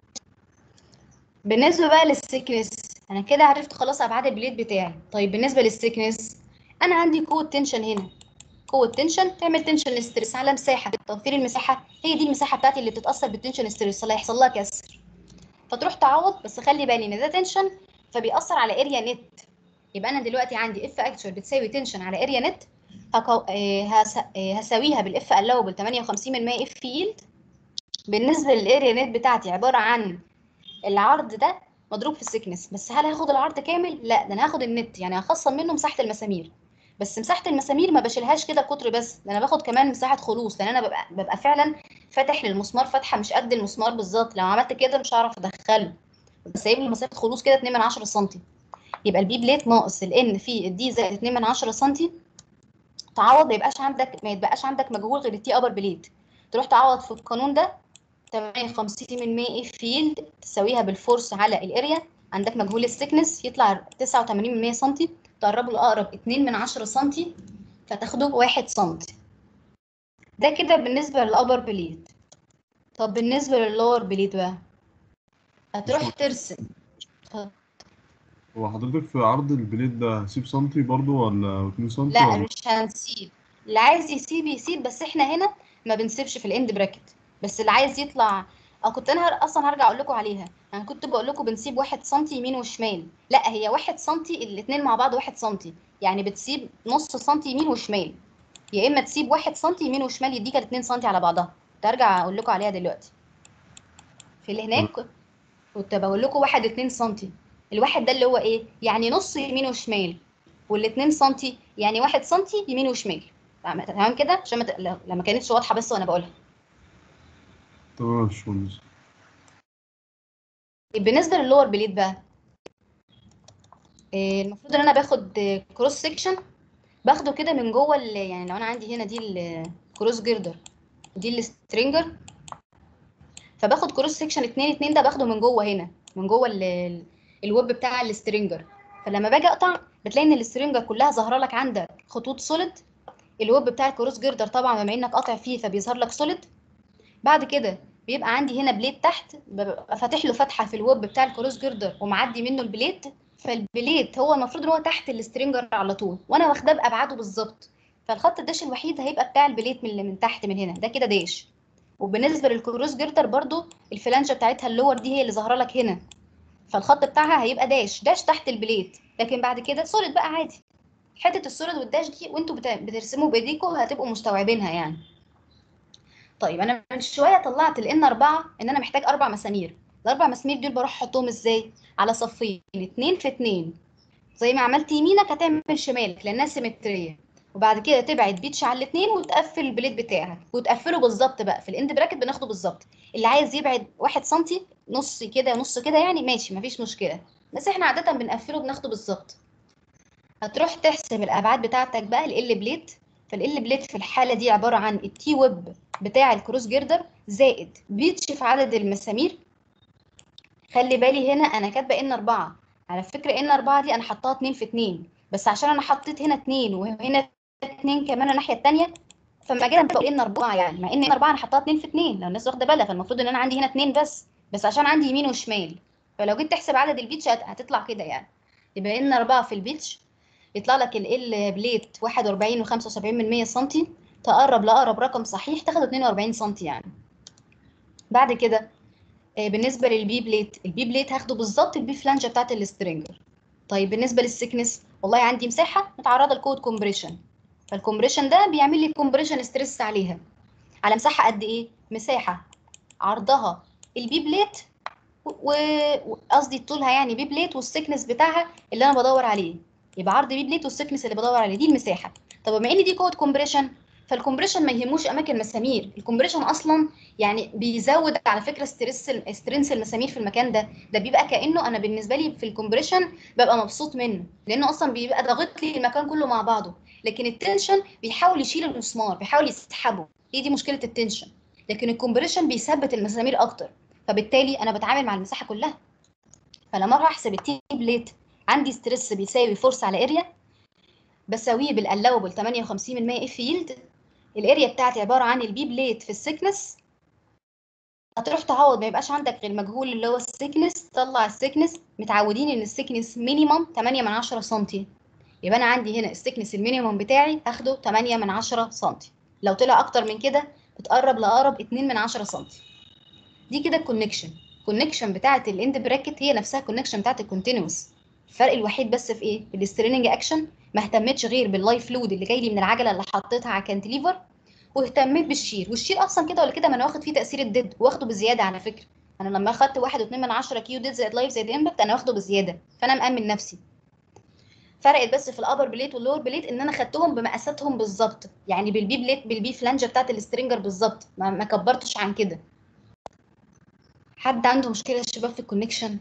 بالنسبه بقى للسيكنس انا كده عرفت خلاص ابعاد البليت بتاعي طيب بالنسبه للسيكنس انا عندي قوه تنشن هنا قوه تنشن تعمل تنشن ستريس على مساحه توفير المساحه هي دي المساحه بتاعتي اللي بتتاثر بالتنشن ستريس اللي هيحصل لها كسر فتروح تعوض بس خلي بالي ان ده تنشن فبيأثر على اريا نت يبقى انا دلوقتي عندي اف اكتشوال بتساوي تنشن على اريا نت هكو... آه، هس... آه، هساويها بالاف الاوبل 58 من 100 اف يلد بالنسبه للاريا نت بتاعتي عباره عن العرض ده مضروب في السكنس بس هل هاخد العرض كامل لا ده انا هاخد النت يعني هخصم منه مساحه المسامير بس مساحه المسامير ما بشيلهاش كده قطر بس ده انا باخد كمان مساحه خلوص لان انا ببقى, ببقى فعلا فاتح للمسمار فتحه مش قد المسمار بالظبط لو عملت كده مش هعرف ادخله بس سايب له مسافه خلوص كده 2 من 10 سم يبقى البي بليت ناقص الان في الدي زائد 2 من 10 سم تعوض ما يبقاش عندك ما يتبقاش عندك مجهول غير التي ابر بليت تروح تعوض في القانون ده 58 من 100 فيلد تساويها بالفورس على الاريا عندك مجهول السكنس يطلع 89 من 100 سم تقرب له اقرب 2 من 10 سم فتاخده 1 سم ده كده بالنسبه للابر بليد طب بالنسبه لللور بليد بقى هتروح ترسم هو حضرتك في عرض البليت ده هسيب سنتي برضو ولا 2 سنتي لا ولا مش هنسيب اللي عايز يسيب يسيب بس احنا هنا ما بنسيبش في الاند براكت بس اللي عايز يطلع او كنت انا هر- اصلا هرجع اقول لكم عليها انا كنت بقول لكم بنسيب واحد سنتي يمين وشمال لا هي واحد سنتي الاتنين مع بعض واحد سنتي يعني بتسيب نص سنتي يمين وشمال يا اما تسيب واحد سنتي يمين وشمال يديك الاتنين سنتي على بعضها كنت هرجع اقول لكم عليها دلوقتي في اللي هناك كنت بقول لكم واحد اتنين سنتي الواحد ده اللي هو ايه يعني نص يمين وشمال والاتنين سنتي يعني واحد سنتي يمين وشمال تمام تمام كده عشان ما ت- لا لا ما كانتش واضحه بس وانا بقولها تمام يا باشمهندس بالنسبه للور بليت بقى إيه، المفروض ان انا باخد كروس سيكشن باخده كده من جوه ال- يعني لو انا عندي هنا دي الكروس جيردر ودي السترينجر فباخد كروس سيكشن 2 2 ده باخده من جوه هنا من جوه ال- ال- الويب بتاع السترينجر فلما باجي اقطع بتلاقي ان السترينجر كلها ظاهره لك عندك خطوط سوليد الويب بتاع الكروس جيردر طبعا بما انك قاطع فيه فبيظهر لك سوليد بعد كده بيبقى عندي هنا بليت تحت ببقى فاتح له فتحه في الويب بتاع الكروس جيردر ومعدي منه البليت فالبليت هو المفروض ان هو تحت السترينجر على طول وانا واخداه بابعاده بالظبط فالخط الداش الوحيد هيبقى بتاع البليت من اللي من تحت من هنا ده كده داش وبالنسبه للكروس جيردر برضو الفلانجه بتاعتها اللور دي هي اللي ظاهره لك هنا فالخط بتاعها هيبقى داش داش تحت البليت لكن بعد كده سوليد بقى عادي حته السوليد والداش دي وانتوا بت- بترسموا بايديكوا هتبقوا مستوعبينها يعني طيب انا من شويه طلعت الان 4 ان انا محتاج اربع مسامير الاربع مسامير دول بروح احطهم ازاي على صفين اتنين في اتنين زي ما عملت يمينك هتعمل شمالك لانها سيمتريه وبعد كده تبعد بيتش على الاثنين وتقفل البليت بتاعك وتقفله بالظبط بقى في الاند براكت بناخده بالظبط اللي عايز يبعد واحد سنتي نص كده نص كده يعني ماشي مفيش مشكله بس احنا عاده بنقفله بناخده بالظبط هتروح تحسب الابعاد بتاعتك بقى ال بليت فال بليت في الحاله دي عباره عن التي ويب بتاع الكروس جيردر زائد بيتش في عدد المسامير خلي بالي هنا انا كاتبه ان 4 على فكره ان 4 دي انا حطاها 2 في 2 بس عشان انا حطيت هنا 2 وهنا 2 كمان الناحيه الثانيه فما كده بقول ان 4 يعني مع ان 4 انا حطها 2 في 2 لو الناس واخده بالها فالمفروض ان انا عندي هنا 2 بس بس عشان عندي يمين وشمال فلو جيت تحسب عدد البيتش هت- هتطلع كده يعني يبقى ان 4 في البيتش يطلع لك ال بليت 41 و75 من 100 سم تقرب لاقرب رقم صحيح تاخده 42 سم يعني بعد كده آه، بالنسبه للبي بليت البي بليت هاخده بالظبط البي فلانجه بتاعت السترينجر طيب بالنسبه للسكنس والله عندي مساحه متعرضه لقوه كومبريشن فالكومبريشن ده بيعمل لي كومبريشن ستريس عليها على مساحه قد ايه مساحه عرضها البي بليت و- وقصدي طولها يعني بي بليت والسكنس بتاعها اللي انا بدور عليه يبقى عرض بي بليت والسكنس اللي بدور عليه دي المساحه طب بما ان دي قوه كومبريشن فالكومبريشن ما يهموش اماكن مسامير الكومبريشن اصلا يعني بيزود على فكره ستريس سترينس المسامير في المكان ده ده بيبقى كانه انا بالنسبه لي في الكومبريشن ببقى مبسوط منه لانه اصلا بيبقى ضاغط لي المكان كله مع بعضه لكن التنشن بيحاول يشيل المسمار بيحاول يسحبه هي دي مشكله التنشن لكن الكومبريشن بيثبت المسامير اكتر فبالتالي انا بتعامل مع المساحه كلها فلما اروح احسب التي بليت عندي ستريس بيساوي فورس على اريا بساويه بالالاوبل 58 من 100 اف يلد الاريا بتاعتي عباره عن البي بليت في السكنس هتروح تعوض ما يبقاش عندك غير مجهول اللي هو السكنس طلع السكنس متعودين ان السكنس مينيمم 8 من 10 سم يبقى انا عندي هنا السكنس المينيمم بتاعي هاخده 8 من 10 سم لو طلع اكتر من كده بتقرب لاقرب 2 من 10 سم دي كده الكونكشن الكونكشن بتاعه الاند براكت هي نفسها الكونكشن بتاعه الكونتينوس الفرق الوحيد بس في ايه في الستريننج اكشن ما اهتمتش غير باللايف لود اللي جاي لي من العجله اللي حطيتها على كانتليفر واهتميت بالشير والشير اصلا كده ولا كده ما انا واخد فيه تاثير الديد واخده بزياده على فكره انا لما اخدت 1.2 من 10 كيو ديد زائد لايف زائد امباكت انا واخده بزياده فانا مامن نفسي فرقت بس في الابر بليت واللور بليت ان انا خدتهم بمقاساتهم بالظبط يعني بالبي بليت بالبي فلانجه بتاعت السترينجر بالظبط ما, ما كبرتش عن كده حد عنده مشكله يا شباب في الكونكشن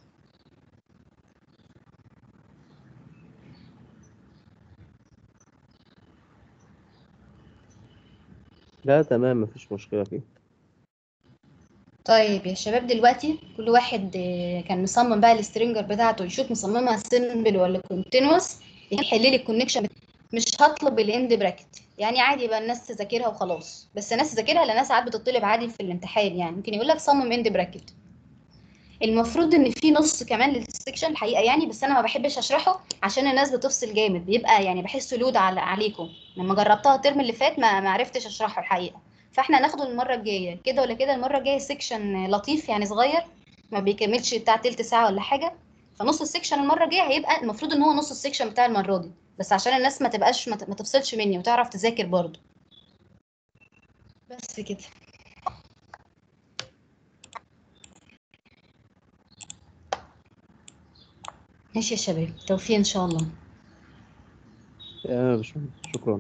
لا تمام مفيش مشكلة فيه طيب يا شباب دلوقتي كل واحد آه، كان مصمم بقى السترينجر بتاعته يشوف مصممها سيمبل ولا كونتينوس يحل لي الكونكشن مش هطلب الاند براكت يعني عادي بقى الناس تذاكرها وخلاص بس الناس تذاكرها لان ساعات بتطلب عادي في الامتحان يعني ممكن يقول لك صمم اند براكت المفروض ان في نص كمان للسكشن الحقيقه يعني بس انا ما بحبش اشرحه عشان الناس بتفصل جامد بيبقى يعني بحسه لود على عليكم لما جربتها الترم اللي فات ما ما عرفتش اشرحه الحقيقه فاحنا هناخده المره الجايه كده ولا كده المره الجايه سيكشن لطيف يعني صغير ما بيكملش بتاع تلت ساعه ولا حاجه فنص السيكشن المره الجايه هيبقى المفروض ان هو نص السيكشن بتاع المره دي بس عشان الناس ما تبقاش ما ت- ما تفصلش مني وتعرف تذاكر برضه بس كده ماشي يا شباب توفيق ان شاء الله تمام يا باشمهندس شكرا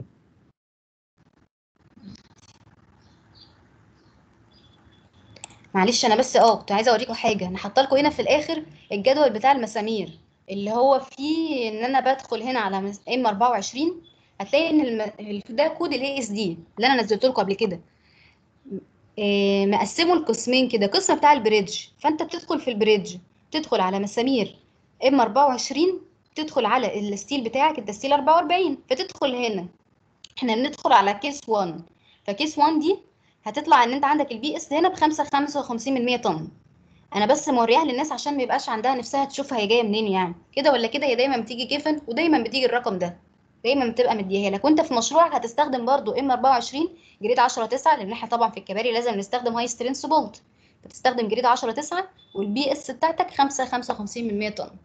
معلش انا بس اه كنت عايزه اوريكم حاجه انا حاطه لكم هنا في الاخر الجدول بتاع المسامير اللي هو فيه ان انا بدخل هنا على ام 24 هتلاقي ان الم... ال- ده كود الاي اس دي اللي انا نزلته لكم قبل كده إيه مقسمه لقسمين كده قسم بتاع البريدج فانت بتدخل في البريدج تدخل على مسامير ام 24 تدخل على الستيل بتاعك انت ستيل 44 فتدخل هنا احنا بندخل على كيس 1 فكيس 1 دي هتطلع ان انت عندك البي اس هنا ب 5 55 من 100 طن انا بس موريها للناس عشان ما يبقاش عندها نفسها تشوفها هي جايه منين يعني كده ولا كده هي دايما بتيجي كيفن ودايما بتيجي الرقم ده دايما بتبقى مديها لك وانت في مشروعك هتستخدم برضو ام 24 جريد 10 9 لان احنا طبعا في الكباري لازم نستخدم هاي سترينث بولت بتستخدم جريد 10 9 والبي اس بتاعتك 5 55 من 100 طن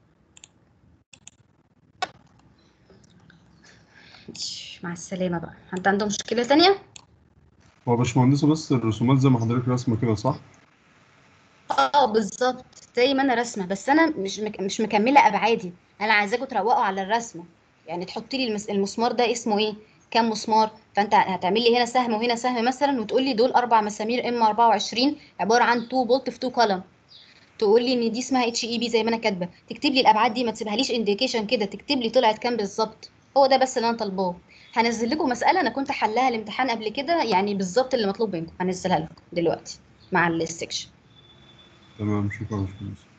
مع السلامه بقى حد عنده مشكله تانية هو باشمهندسة بس الرسومات زي ما حضرتك راسمة كده صح؟ اه بالظبط زي ما انا راسمه بس انا مش مك... مش مكمله ابعادي انا عايزاكم تروقوا على الرسمه يعني تحطي لي المس... المسمار ده اسمه ايه كام مسمار فانت هتعمل لي هنا سهم وهنا سهم مثلا وتقول لي دول اربع مسامير ام 24 عباره عن 2 بولت في 2 كولم تقول لي ان دي اسمها اتش اي بي زي ما انا كاتبه تكتب لي الابعاد دي ما تسيبهاليش انديكيشن كده تكتب لي طلعت كام بالظبط هو ده بس اللي انا طالباه هنزل لكم مساله انا كنت حلها الامتحان قبل كده يعني بالظبط اللي مطلوب منكم هنزلها لكم دلوقتي مع السكشن تمام شكرا يا باشمهندس